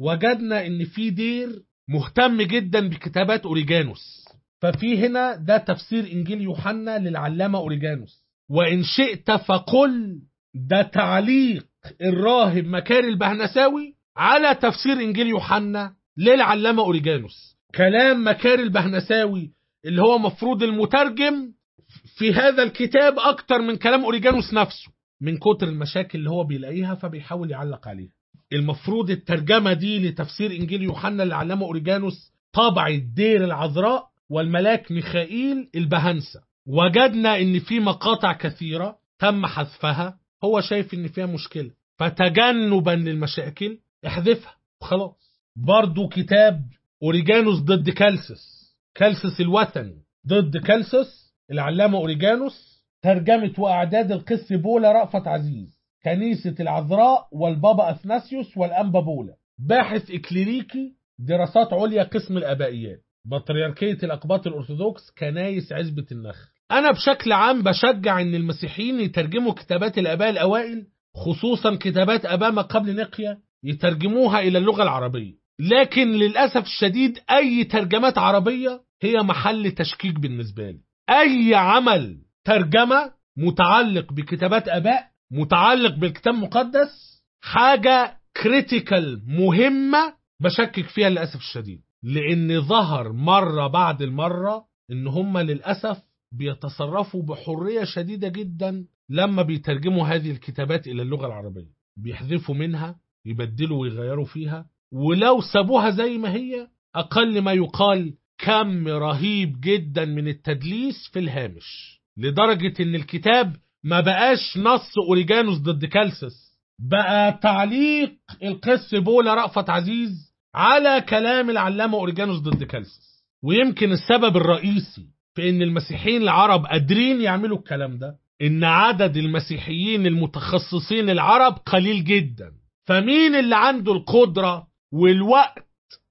وجدنا ان في دير مهتم جدا بكتابات اوريجانوس ففي هنا ده تفسير انجيل يوحنا للعلامه اوريجانوس وان شئت فقل ده تعليق الراهب مكاري البهنساوي على تفسير انجيل يوحنا للعلامه اوريجانوس كلام مكاري البهنساوي اللي هو مفروض المترجم في هذا الكتاب اكتر من كلام اوريجانوس نفسه من كتر المشاكل اللي هو بيلاقيها فبيحاول يعلق عليها المفروض الترجمة دي لتفسير إنجيل يوحنا اللي علمه أوريجانوس طبع الدير العذراء والملاك ميخائيل البهنسة وجدنا إن في مقاطع كثيرة تم حذفها هو شايف إن فيها مشكلة فتجنبا للمشاكل احذفها وخلاص برضو كتاب أوريجانوس ضد كالسس كالسس الوثني ضد كالسس العلامة أوريجانوس ترجمة وأعداد القس بولا رأفت عزيز كنيسة العذراء والبابا أثناسيوس والأنبا بولا باحث إكليريكي دراسات عليا قسم الآبائيات بطريركية الأقباط الأرثوذكس كنايس عزبة النخل أنا بشكل عام بشجع إن المسيحيين يترجموا كتابات الآباء الأوائل خصوصا كتابات آباء ما قبل نقيا يترجموها إلى اللغة العربية لكن للأسف الشديد أي ترجمات عربية هي محل تشكيك بالنسبة لي أي عمل ترجمة متعلق بكتابات آباء متعلق بالكتاب المقدس حاجة كريتيكال مهمة بشكك فيها للأسف الشديد لأن ظهر مرة بعد المرة إن هم للأسف بيتصرفوا بحرية شديدة جدا لما بيترجموا هذه الكتابات إلى اللغة العربية بيحذفوا منها يبدلوا ويغيروا فيها ولو سابوها زي ما هي أقل ما يقال كم رهيب جدا من التدليس في الهامش لدرجة إن الكتاب ما بقاش نص أوريجانوس ضد كالسس بقى تعليق القس بولا رأفت عزيز على كلام العلامة أوريجانوس ضد كالسس ويمكن السبب الرئيسي في ان المسيحيين العرب قادرين يعملوا الكلام ده ان عدد المسيحيين المتخصصين العرب قليل جدا فمين اللي عنده القدرة والوقت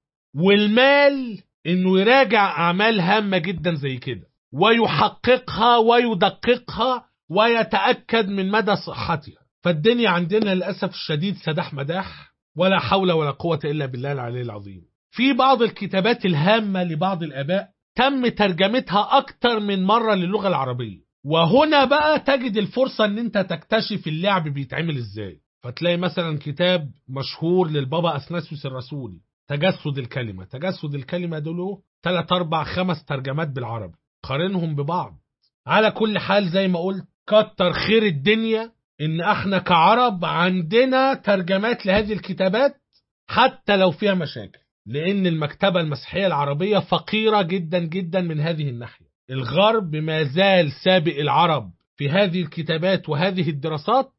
والمال انه يراجع اعمال هامة جدا زي كده ويحققها ويدققها ويتأكد من مدى صحتها فالدنيا عندنا للأسف الشديد سداح مداح ولا حول ولا قوة إلا بالله العلي العظيم في بعض الكتابات الهامة لبعض الآباء تم ترجمتها أكتر من مرة للغة العربية وهنا بقى تجد الفرصة ان انت تكتشف اللعب بيتعمل ازاي فتلاقي مثلا كتاب مشهور للبابا أثناسيوس الرسولي تجسد الكلمة تجسد الكلمة دول 3 4 5 ترجمات بالعربي قارنهم ببعض على كل حال زي ما قلت كتر خير الدنيا ان احنا كعرب عندنا ترجمات لهذه الكتابات حتى لو فيها مشاكل لان المكتبة المسيحية العربية فقيرة جدا جدا من هذه الناحية الغرب ما زال سابق العرب في هذه الكتابات وهذه الدراسات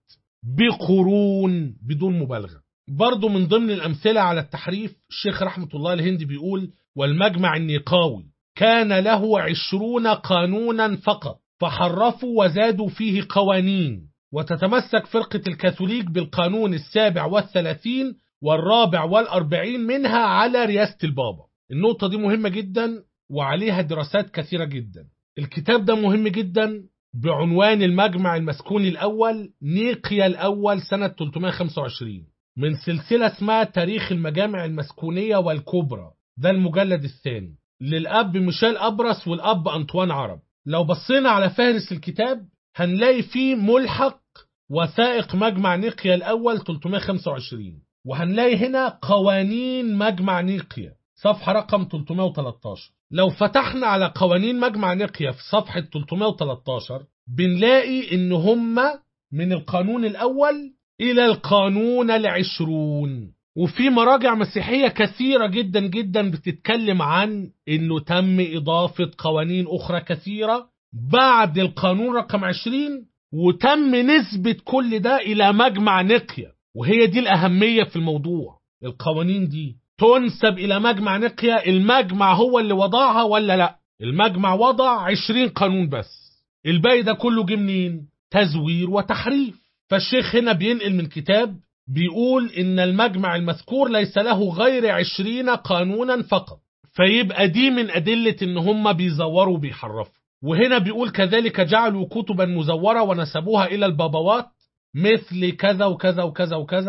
بقرون بدون مبالغة برضو من ضمن الأمثلة على التحريف الشيخ رحمة الله الهندي بيقول والمجمع النقاوي كان له عشرون قانونا فقط فحرفوا وزادوا فيه قوانين وتتمسك فرقة الكاثوليك بالقانون السابع والثلاثين والرابع والأربعين منها على رياسة البابا النقطة دي مهمة جدا وعليها دراسات كثيرة جدا الكتاب ده مهم جدا بعنوان المجمع المسكوني الأول نيقيا الأول سنة 325 من سلسلة اسمها تاريخ المجامع المسكونية والكبرى ده المجلد الثاني للأب ميشيل أبرس والأب أنطوان عرب لو بصينا على فهرس الكتاب هنلاقي فيه ملحق وثائق مجمع نيقيا الأول 325 وهنلاقي هنا قوانين مجمع نيقيا صفحة رقم 313 لو فتحنا على قوانين مجمع نيقيا في صفحة 313 بنلاقي ان هم من القانون الأول إلى القانون العشرون وفي مراجع مسيحية كثيرة جدا جدا بتتكلم عن انه تم اضافة قوانين اخرى كثيرة بعد القانون رقم 20 وتم نسبة كل ده الى مجمع نقيا وهي دي الاهمية في الموضوع القوانين دي تنسب الى مجمع نقيا المجمع هو اللي وضعها ولا لا المجمع وضع 20 قانون بس الباقي ده كله جه منين تزوير وتحريف فالشيخ هنا بينقل من كتاب بيقول إن المجمع المذكور ليس له غير عشرين قانونا فقط فيبقى دي من أدلة إن هم بيزوروا وبيحرفوا وهنا بيقول كذلك جعلوا كتبا مزورة ونسبوها إلى البابوات مثل كذا وكذا وكذا وكذا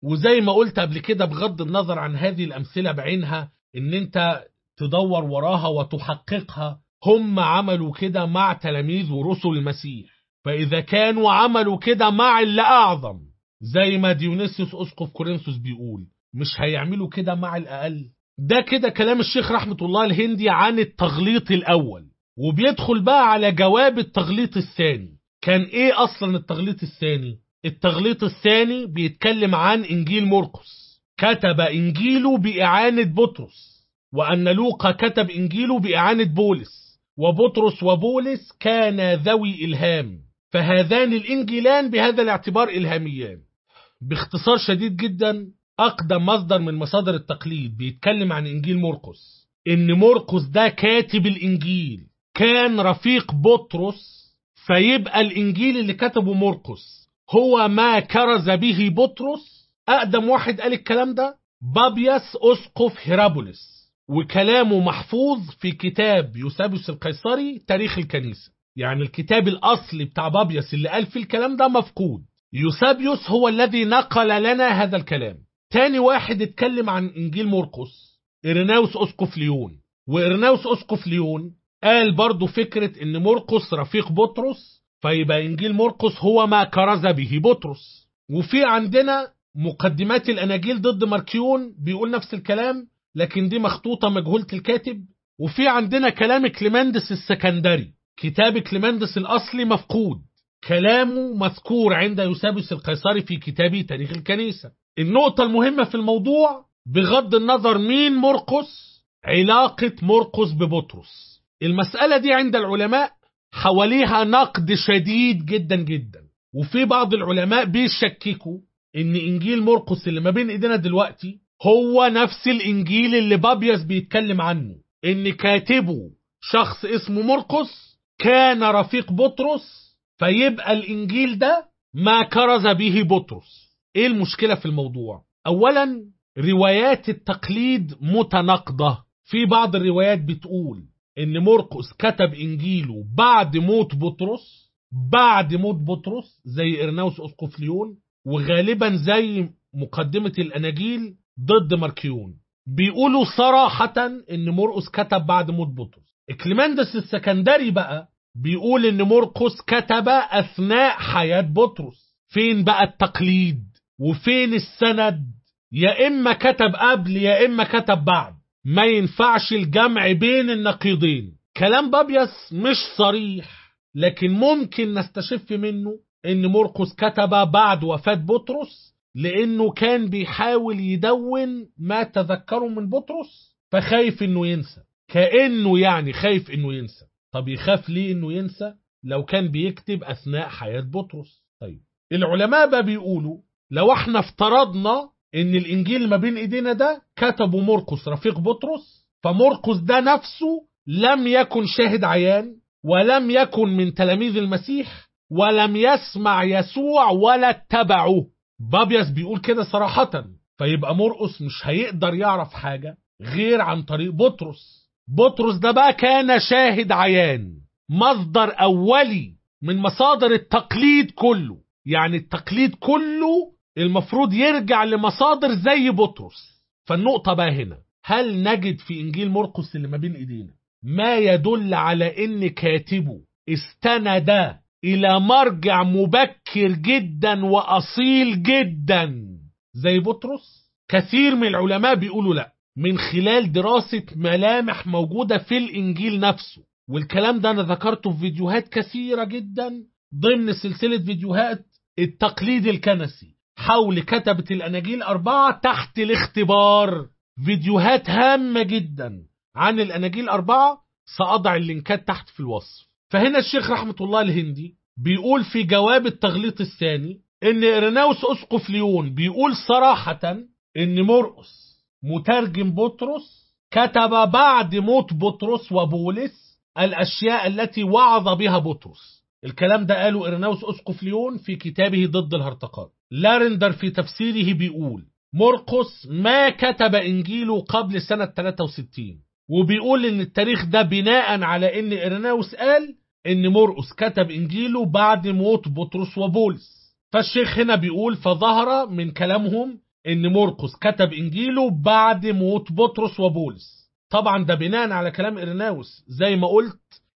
وزي ما قلت قبل كده بغض النظر عن هذه الأمثلة بعينها إن أنت تدور وراها وتحققها هم عملوا كده مع تلاميذ ورسل المسيح فإذا كانوا عملوا كده مع اللي أعظم زي ما ديونيسيوس أسقف كورنثوس بيقول مش هيعملوا كده مع الأقل ده كده كلام الشيخ رحمة الله الهندي عن التغليط الأول وبيدخل بقى على جواب التغليط الثاني كان ايه اصلا التغليط الثاني التغليط الثاني بيتكلم عن انجيل مرقس كتب انجيله باعانة بطرس وان لوقا كتب انجيله باعانة بولس وبطرس وبولس كان ذوي الهام فهذان الانجيلان بهذا الاعتبار الهاميان باختصار شديد جدا اقدم مصدر من مصادر التقليد بيتكلم عن انجيل مرقس ان مرقس ده كاتب الانجيل كان رفيق بطرس فيبقى الانجيل اللي كتبه مرقس هو ما كرز به بطرس اقدم واحد قال الكلام ده بابياس اسقف هيرابوليس وكلامه محفوظ في كتاب يوسابيوس القيصري تاريخ الكنيسه يعني الكتاب الاصلي بتاع بابياس اللي قال فيه الكلام ده مفقود يوسابيوس هو الذي نقل لنا هذا الكلام تاني واحد اتكلم عن انجيل مرقس إرناوس اسقف ليون وإرناوس اسقف ليون قال برضو فكرة ان مرقس رفيق بطرس فيبقى انجيل مرقس هو ما كرز به بطرس وفي عندنا مقدمات الاناجيل ضد ماركيون بيقول نفس الكلام لكن دي مخطوطة مجهولة الكاتب وفي عندنا كلام كليمندس السكندري كتاب كليمندس الاصلي مفقود كلامه مذكور عند يوسابيوس القيصري في كتابه تاريخ الكنيسة النقطة المهمة في الموضوع بغض النظر مين مرقس علاقة مرقس ببطرس المسألة دي عند العلماء حواليها نقد شديد جدا جدا وفي بعض العلماء بيشككوا ان انجيل مرقس اللي ما بين ايدينا دلوقتي هو نفس الانجيل اللي بابياس بيتكلم عنه ان كاتبه شخص اسمه مرقس كان رفيق بطرس فيبقى الانجيل ده ما كرز به بطرس ايه المشكلة في الموضوع اولا روايات التقليد متناقضة في بعض الروايات بتقول ان مرقس كتب انجيله بعد موت بطرس بعد موت بطرس زي ارناوس اسقف ليون وغالبا زي مقدمة الاناجيل ضد ماركيون بيقولوا صراحة ان مرقس كتب بعد موت بطرس اكليماندس السكندري بقى بيقول ان مرقس كتب اثناء حياة بطرس فين بقى التقليد وفين السند يا اما كتب قبل يا اما كتب بعد ما ينفعش الجمع بين النقيضين كلام بابياس مش صريح لكن ممكن نستشف منه ان مرقس كتب بعد وفاة بطرس لانه كان بيحاول يدون ما تذكره من بطرس فخايف انه ينسى كانه يعني خايف انه ينسى طب يخاف ليه انه ينسى لو كان بيكتب اثناء حياة بطرس طيب العلماء بقى بيقولوا لو احنا افترضنا ان الانجيل ما بين ايدينا ده كتبه مرقس رفيق بطرس فمرقس ده نفسه لم يكن شاهد عيان ولم يكن من تلاميذ المسيح ولم يسمع يسوع ولا اتبعه بابياس بيقول كده صراحة فيبقى مرقس مش هيقدر يعرف حاجة غير عن طريق بطرس بطرس ده بقى كان شاهد عيان مصدر أولي من مصادر التقليد كله يعني التقليد كله المفروض يرجع لمصادر زي بطرس فالنقطة بقى هنا هل نجد في إنجيل مرقس اللي ما بين إيدينا ما يدل على إن كاتبه استند إلى مرجع مبكر جدا وأصيل جدا زي بطرس كثير من العلماء بيقولوا لا من خلال دراسة ملامح موجودة في الإنجيل نفسه والكلام ده أنا ذكرته في فيديوهات كثيرة جدا ضمن سلسلة فيديوهات التقليد الكنسي حول كتبة الأناجيل أربعة تحت الاختبار فيديوهات هامة جدا عن الأناجيل أربعة سأضع اللينكات تحت في الوصف فهنا الشيخ رحمة الله الهندي بيقول في جواب التغليط الثاني ان إرناوس أسقف ليون بيقول صراحة ان مرقس مترجم بطرس كتب بعد موت بطرس وبولس الأشياء التي وعظ بها بطرس الكلام ده قاله إرناوس أسقف ليون في كتابه ضد الهرطقات لارندر في تفسيره بيقول مرقس ما كتب إنجيله قبل سنة 63 وبيقول إن التاريخ ده بناء على إن إرناوس قال إن مرقس كتب إنجيله بعد موت بطرس وبولس فالشيخ هنا بيقول فظهر من كلامهم ان مرقس كتب انجيله بعد موت بطرس وبولس طبعا ده بناء على كلام ارناوس زي ما قلت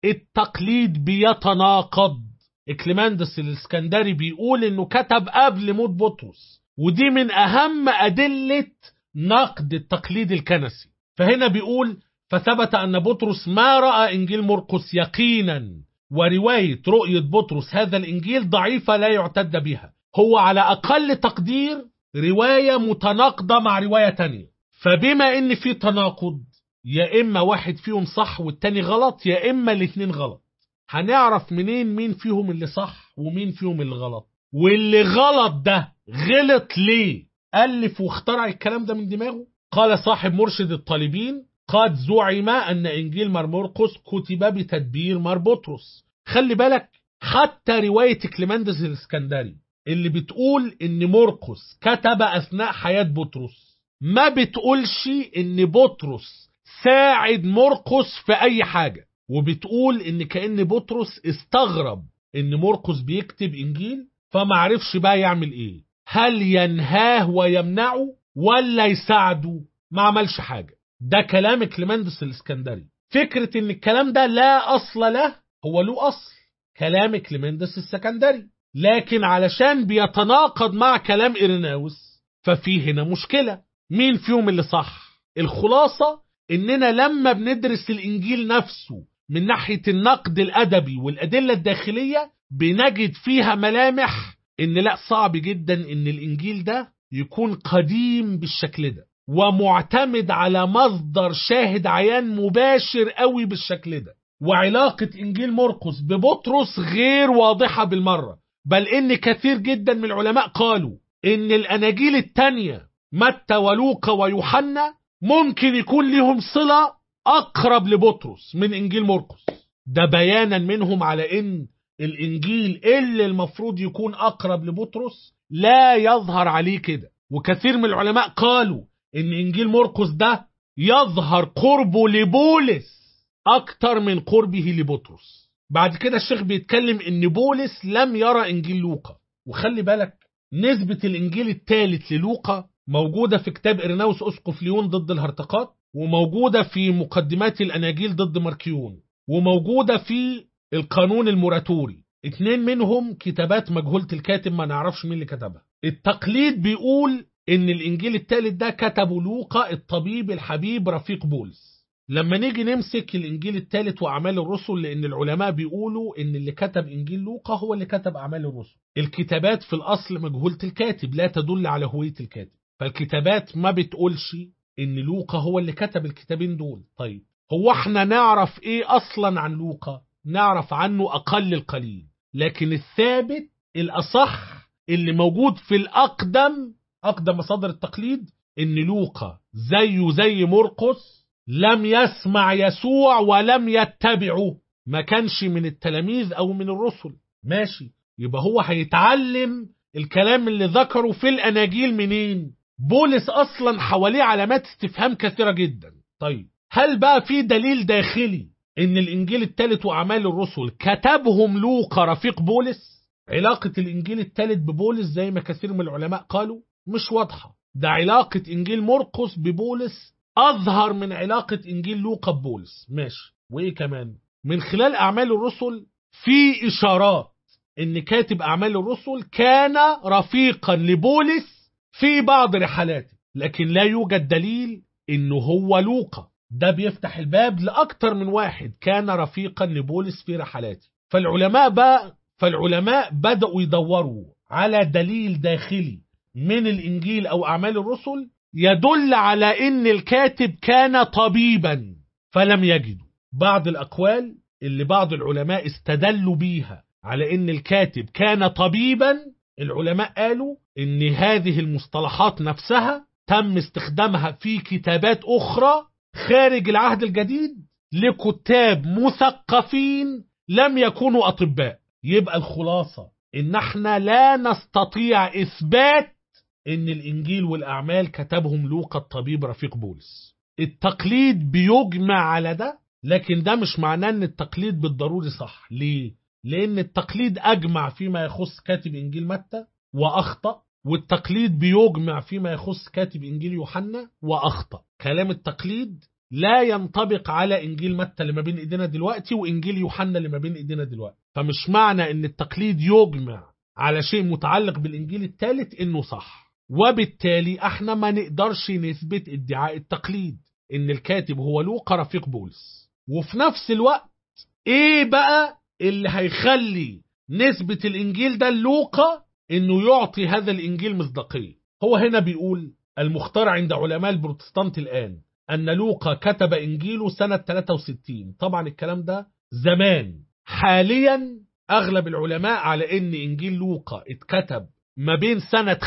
التقليد بيتناقض اكليماندس الاسكندري بيقول انه كتب قبل موت بطرس ودي من اهم ادله نقد التقليد الكنسي فهنا بيقول فثبت ان بطرس ما راى انجيل مرقس يقينا وروايه رؤيه بطرس هذا الانجيل ضعيفه لا يعتد بها هو على اقل تقدير روايه متناقضه مع روايه تانية فبما ان في تناقض يا اما واحد فيهم صح والتاني غلط يا اما الاتنين غلط هنعرف منين مين فيهم اللي صح ومين فيهم اللي غلط واللي غلط ده غلط ليه ألف واخترع الكلام ده من دماغه قال صاحب مرشد الطالبين قد زعم أن إنجيل مرمرقس كتب بتدبير مربطرس خلي بالك حتى رواية كليماندس الاسكندري اللي بتقول إن مرقس كتب أثناء حياة بطرس ما بتقولش إن بطرس ساعد مرقس في أي حاجة وبتقول إن كأن بطرس استغرب إن مرقس بيكتب إنجيل فما عرفش بقى يعمل إيه هل ينهاه ويمنعه ولا يساعده ما عملش حاجة ده كلام كليماندس الاسكندري فكرة ان الكلام ده لا اصل له هو له اصل كلام كليماندس السكندري لكن علشان بيتناقض مع كلام إرناوس ففي هنا مشكلة مين فيهم اللي صح الخلاصة اننا لما بندرس الانجيل نفسه من ناحية النقد الادبي والادلة الداخلية بنجد فيها ملامح ان لا صعب جدا ان الانجيل ده يكون قديم بالشكل ده ومعتمد على مصدر شاهد عيان مباشر قوي بالشكل ده وعلاقة انجيل مرقس ببطرس غير واضحة بالمرة بل ان كثير جدا من العلماء قالوا ان الاناجيل التانية متى ولوقا ويوحنا ممكن يكون لهم صلة اقرب لبطرس من انجيل مرقس ده بيانا منهم على ان الانجيل اللي المفروض يكون اقرب لبطرس لا يظهر عليه كده وكثير من العلماء قالوا ان انجيل مرقس ده يظهر قربه لبولس اكتر من قربه لبطرس بعد كده الشيخ بيتكلم ان بولس لم يرى انجيل لوقا وخلي بالك نسبة الانجيل الثالث للوقا موجودة في كتاب إرناوس أسقف ليون ضد الهرطقات وموجودة في مقدمات الأناجيل ضد ماركيون وموجودة في القانون الموراتوري اتنين منهم كتابات مجهولة الكاتب ما نعرفش مين اللي كتبها التقليد بيقول ان الانجيل الثالث ده كتبه لوقا الطبيب الحبيب رفيق بولس لما نيجي نمسك الانجيل الثالث واعمال الرسل لان العلماء بيقولوا ان اللي كتب انجيل لوقا هو اللي كتب اعمال الرسل الكتابات في الاصل مجهولة الكاتب لا تدل على هوية الكاتب فالكتابات ما بتقولش ان لوقا هو اللي كتب الكتابين دول طيب هو احنا نعرف ايه اصلا عن لوقا نعرف عنه اقل القليل لكن الثابت الاصح اللي موجود في الاقدم اقدم مصادر التقليد ان لوقا زيه زي مرقس لم يسمع يسوع ولم يتبعه ما كانش من التلاميذ او من الرسل ماشي يبقى هو هيتعلم الكلام اللي ذكره في الاناجيل منين بولس اصلا حواليه علامات استفهام كثيره جدا طيب هل بقى في دليل داخلي ان الانجيل الثالث واعمال الرسل كتبهم لوقا رفيق بولس علاقة الانجيل الثالث ببولس زي ما كثير من العلماء قالوا مش واضحة ده علاقة انجيل مرقس ببولس اظهر من علاقة انجيل لوقا ببولس ماشي وايه كمان من خلال اعمال الرسل في اشارات ان كاتب اعمال الرسل كان رفيقا لبولس في بعض رحلاته لكن لا يوجد دليل انه هو لوقا ده بيفتح الباب لأكتر من واحد كان رفيقا لبولس في رحلاته فالعلماء بقى فالعلماء بدأوا يدوروا على دليل داخلي من الإنجيل أو أعمال الرسل يدل على إن الكاتب كان طبيبا فلم يجدوا بعض الأقوال اللي بعض العلماء استدلوا بيها على إن الكاتب كان طبيبا العلماء قالوا إن هذه المصطلحات نفسها تم استخدامها في كتابات أخرى خارج العهد الجديد لكتاب مثقفين لم يكونوا أطباء يبقى الخلاصة إن احنا لا نستطيع إثبات إن الإنجيل والأعمال كتبهم لوقا الطبيب رفيق بولس التقليد بيجمع على ده لكن ده مش معناه إن التقليد بالضروري صح ليه؟ لأن التقليد أجمع فيما يخص كاتب إنجيل متى وأخطأ والتقليد بيجمع فيما يخص كاتب إنجيل يوحنا وأخطأ كلام التقليد لا ينطبق على إنجيل متى اللي ما بين إيدينا دلوقتي وإنجيل يوحنا اللي ما بين إيدينا دلوقتي فمش معنى إن التقليد يجمع على شيء متعلق بالإنجيل الثالث إنه صح وبالتالي احنا ما نقدرش نثبت ادعاء التقليد ان الكاتب هو لوقا رفيق بولس وفي نفس الوقت ايه بقى اللي هيخلي نسبة الانجيل ده لوقا انه يعطي هذا الانجيل مصداقية هو هنا بيقول المختار عند علماء البروتستانت الان ان لوقا كتب انجيله سنة 63 طبعا الكلام ده زمان حاليا اغلب العلماء على ان انجيل لوقا اتكتب ما بين سنة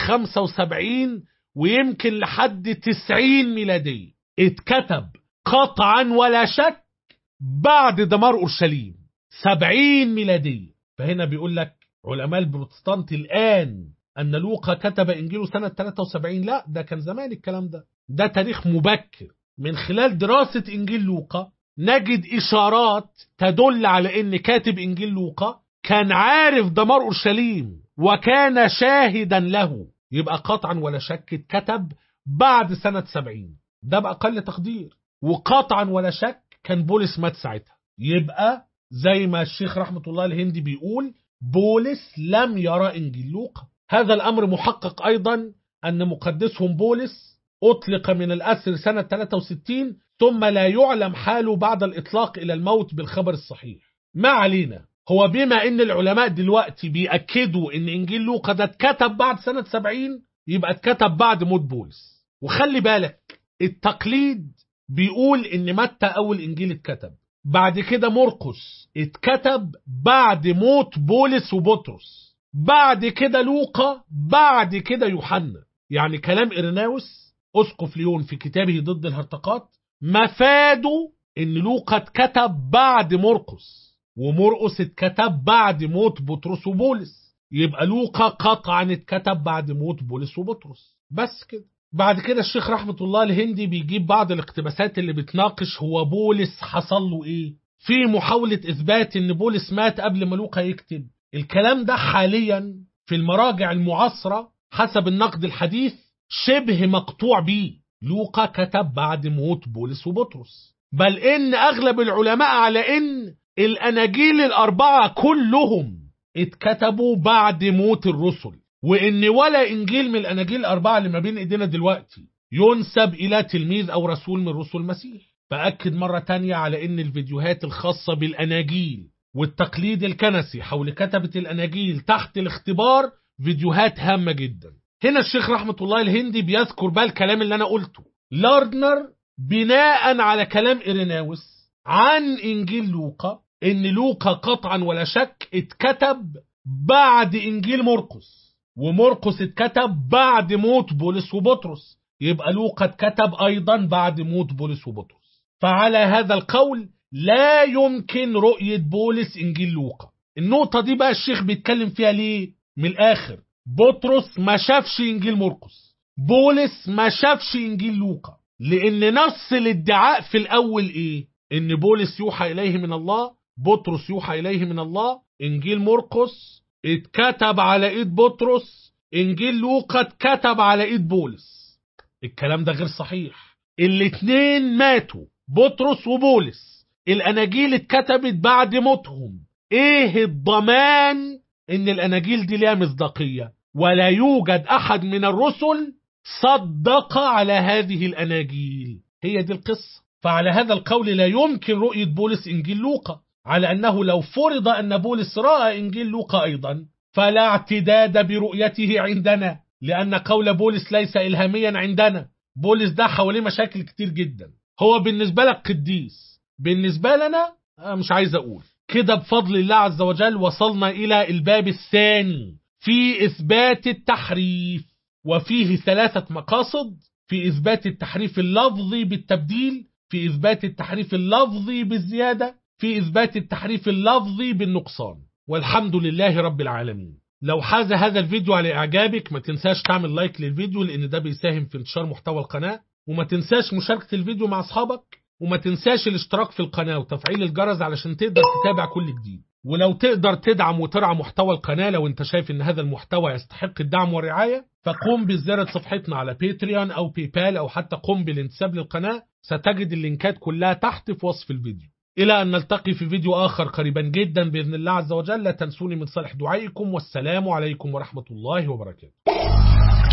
75 ويمكن لحد 90 ميلادية اتكتب قطعا ولا شك بعد دمار أورشليم 70 ميلادية فهنا بيقول لك علماء البروتستانت الآن أن لوقا كتب إنجيله سنة 73 لا ده كان زمان الكلام ده ده تاريخ مبكر من خلال دراسة إنجيل لوقا نجد إشارات تدل على أن كاتب إنجيل لوقا كان عارف دمار أورشليم وكان شاهدا له يبقى قطعا ولا شك اتكتب بعد سنة سبعين ده بأقل تقدير وقطعا ولا شك كان بولس مات ساعتها يبقى زي ما الشيخ رحمة الله الهندي بيقول بولس لم يرى إنجيل لوقا هذا الأمر محقق أيضا أن مقدسهم بولس أطلق من الأسر سنة 63 ثم لا يعلم حاله بعد الإطلاق إلى الموت بالخبر الصحيح ما علينا هو بما ان العلماء دلوقتي بيأكدوا ان انجيل لوقا ده اتكتب بعد سنة 70 يبقى اتكتب بعد موت بولس وخلي بالك التقليد بيقول ان متى اول انجيل اتكتب بعد كده مرقس اتكتب بعد موت بولس وبطرس بعد كده لوقا بعد كده يوحنا يعني كلام إرناوس أسقف ليون في كتابه ضد الهرطقات مفاده ان لوقا اتكتب بعد مرقس ومرقس اتكتب بعد موت بطرس وبولس يبقى لوقا قطعا اتكتب بعد موت بولس وبطرس بس كده بعد كده الشيخ رحمة الله الهندي بيجيب بعض الاقتباسات اللي بتناقش هو بولس حصل له ايه في محاولة اثبات ان بولس مات قبل ما لوقا يكتب الكلام ده حاليا في المراجع المعاصرة حسب النقد الحديث شبه مقطوع بيه لوقا كتب بعد موت بولس وبطرس بل ان اغلب العلماء على ان الأناجيل الأربعة كلهم اتكتبوا بعد موت الرسل وإن ولا إنجيل من الأناجيل الأربعة اللي ما بين إيدينا دلوقتي ينسب إلى تلميذ أو رسول من رسل المسيح فأكد مرة تانية على إن الفيديوهات الخاصة بالأناجيل والتقليد الكنسي حول كتبة الأناجيل تحت الاختبار فيديوهات هامة جدا هنا الشيخ رحمة الله الهندي بيذكر بقى الكلام اللي أنا قلته لاردنر بناء على كلام إيريناوس عن إنجيل لوقا ان لوقا قطعا ولا شك اتكتب بعد انجيل مرقس ومرقس اتكتب بعد موت بولس وبطرس يبقى لوقا اتكتب ايضا بعد موت بولس وبطرس فعلى هذا القول لا يمكن رؤية بولس انجيل لوقا النقطة دي بقى الشيخ بيتكلم فيها ليه من الاخر بطرس ما شافش انجيل مرقس بولس ما شافش انجيل لوقا لان نص الادعاء في الاول ايه ان بولس يوحى اليه من الله بطرس يوحى إليه من الله إنجيل مرقس اتكتب على إيد بطرس إنجيل لوقا اتكتب على إيد بولس الكلام ده غير صحيح الاتنين ماتوا بطرس وبولس الأناجيل اتكتبت بعد موتهم إيه الضمان إن الأناجيل دي ليها مصداقية ولا يوجد أحد من الرسل صدق على هذه الأناجيل هي دي القصة فعلى هذا القول لا يمكن رؤية بولس إنجيل لوقا على أنه لو فرض أن بولس رأى إنجيل لوقا أيضا فلا اعتداد برؤيته عندنا لأن قول بولس ليس إلهاميا عندنا بولس ده حواليه مشاكل كتير جدا هو بالنسبة لك قديس بالنسبة لنا مش عايز أقول كده بفضل الله عز وجل وصلنا إلى الباب الثاني في إثبات التحريف وفيه ثلاثة مقاصد في إثبات التحريف اللفظي بالتبديل في إثبات التحريف اللفظي بالزيادة في إثبات التحريف اللفظي بالنقصان والحمد لله رب العالمين لو حاز هذا الفيديو على إعجابك ما تنساش تعمل لايك للفيديو لأن ده بيساهم في انتشار محتوى القناة وما تنساش مشاركة الفيديو مع أصحابك وما تنساش الاشتراك في القناة وتفعيل الجرس علشان تقدر تتابع كل جديد ولو تقدر تدعم وترعى محتوى القناة لو انت شايف ان هذا المحتوى يستحق الدعم والرعاية فقم بزيارة صفحتنا على باتريون أو بيبال أو حتى قم بالانتساب للقناة ستجد اللينكات كلها تحت في وصف الفيديو إلى أن نلتقي في فيديو آخر قريبا جدا بإذن الله عز وجل لا تنسوني من صالح دعائكم والسلام عليكم ورحمة الله وبركاته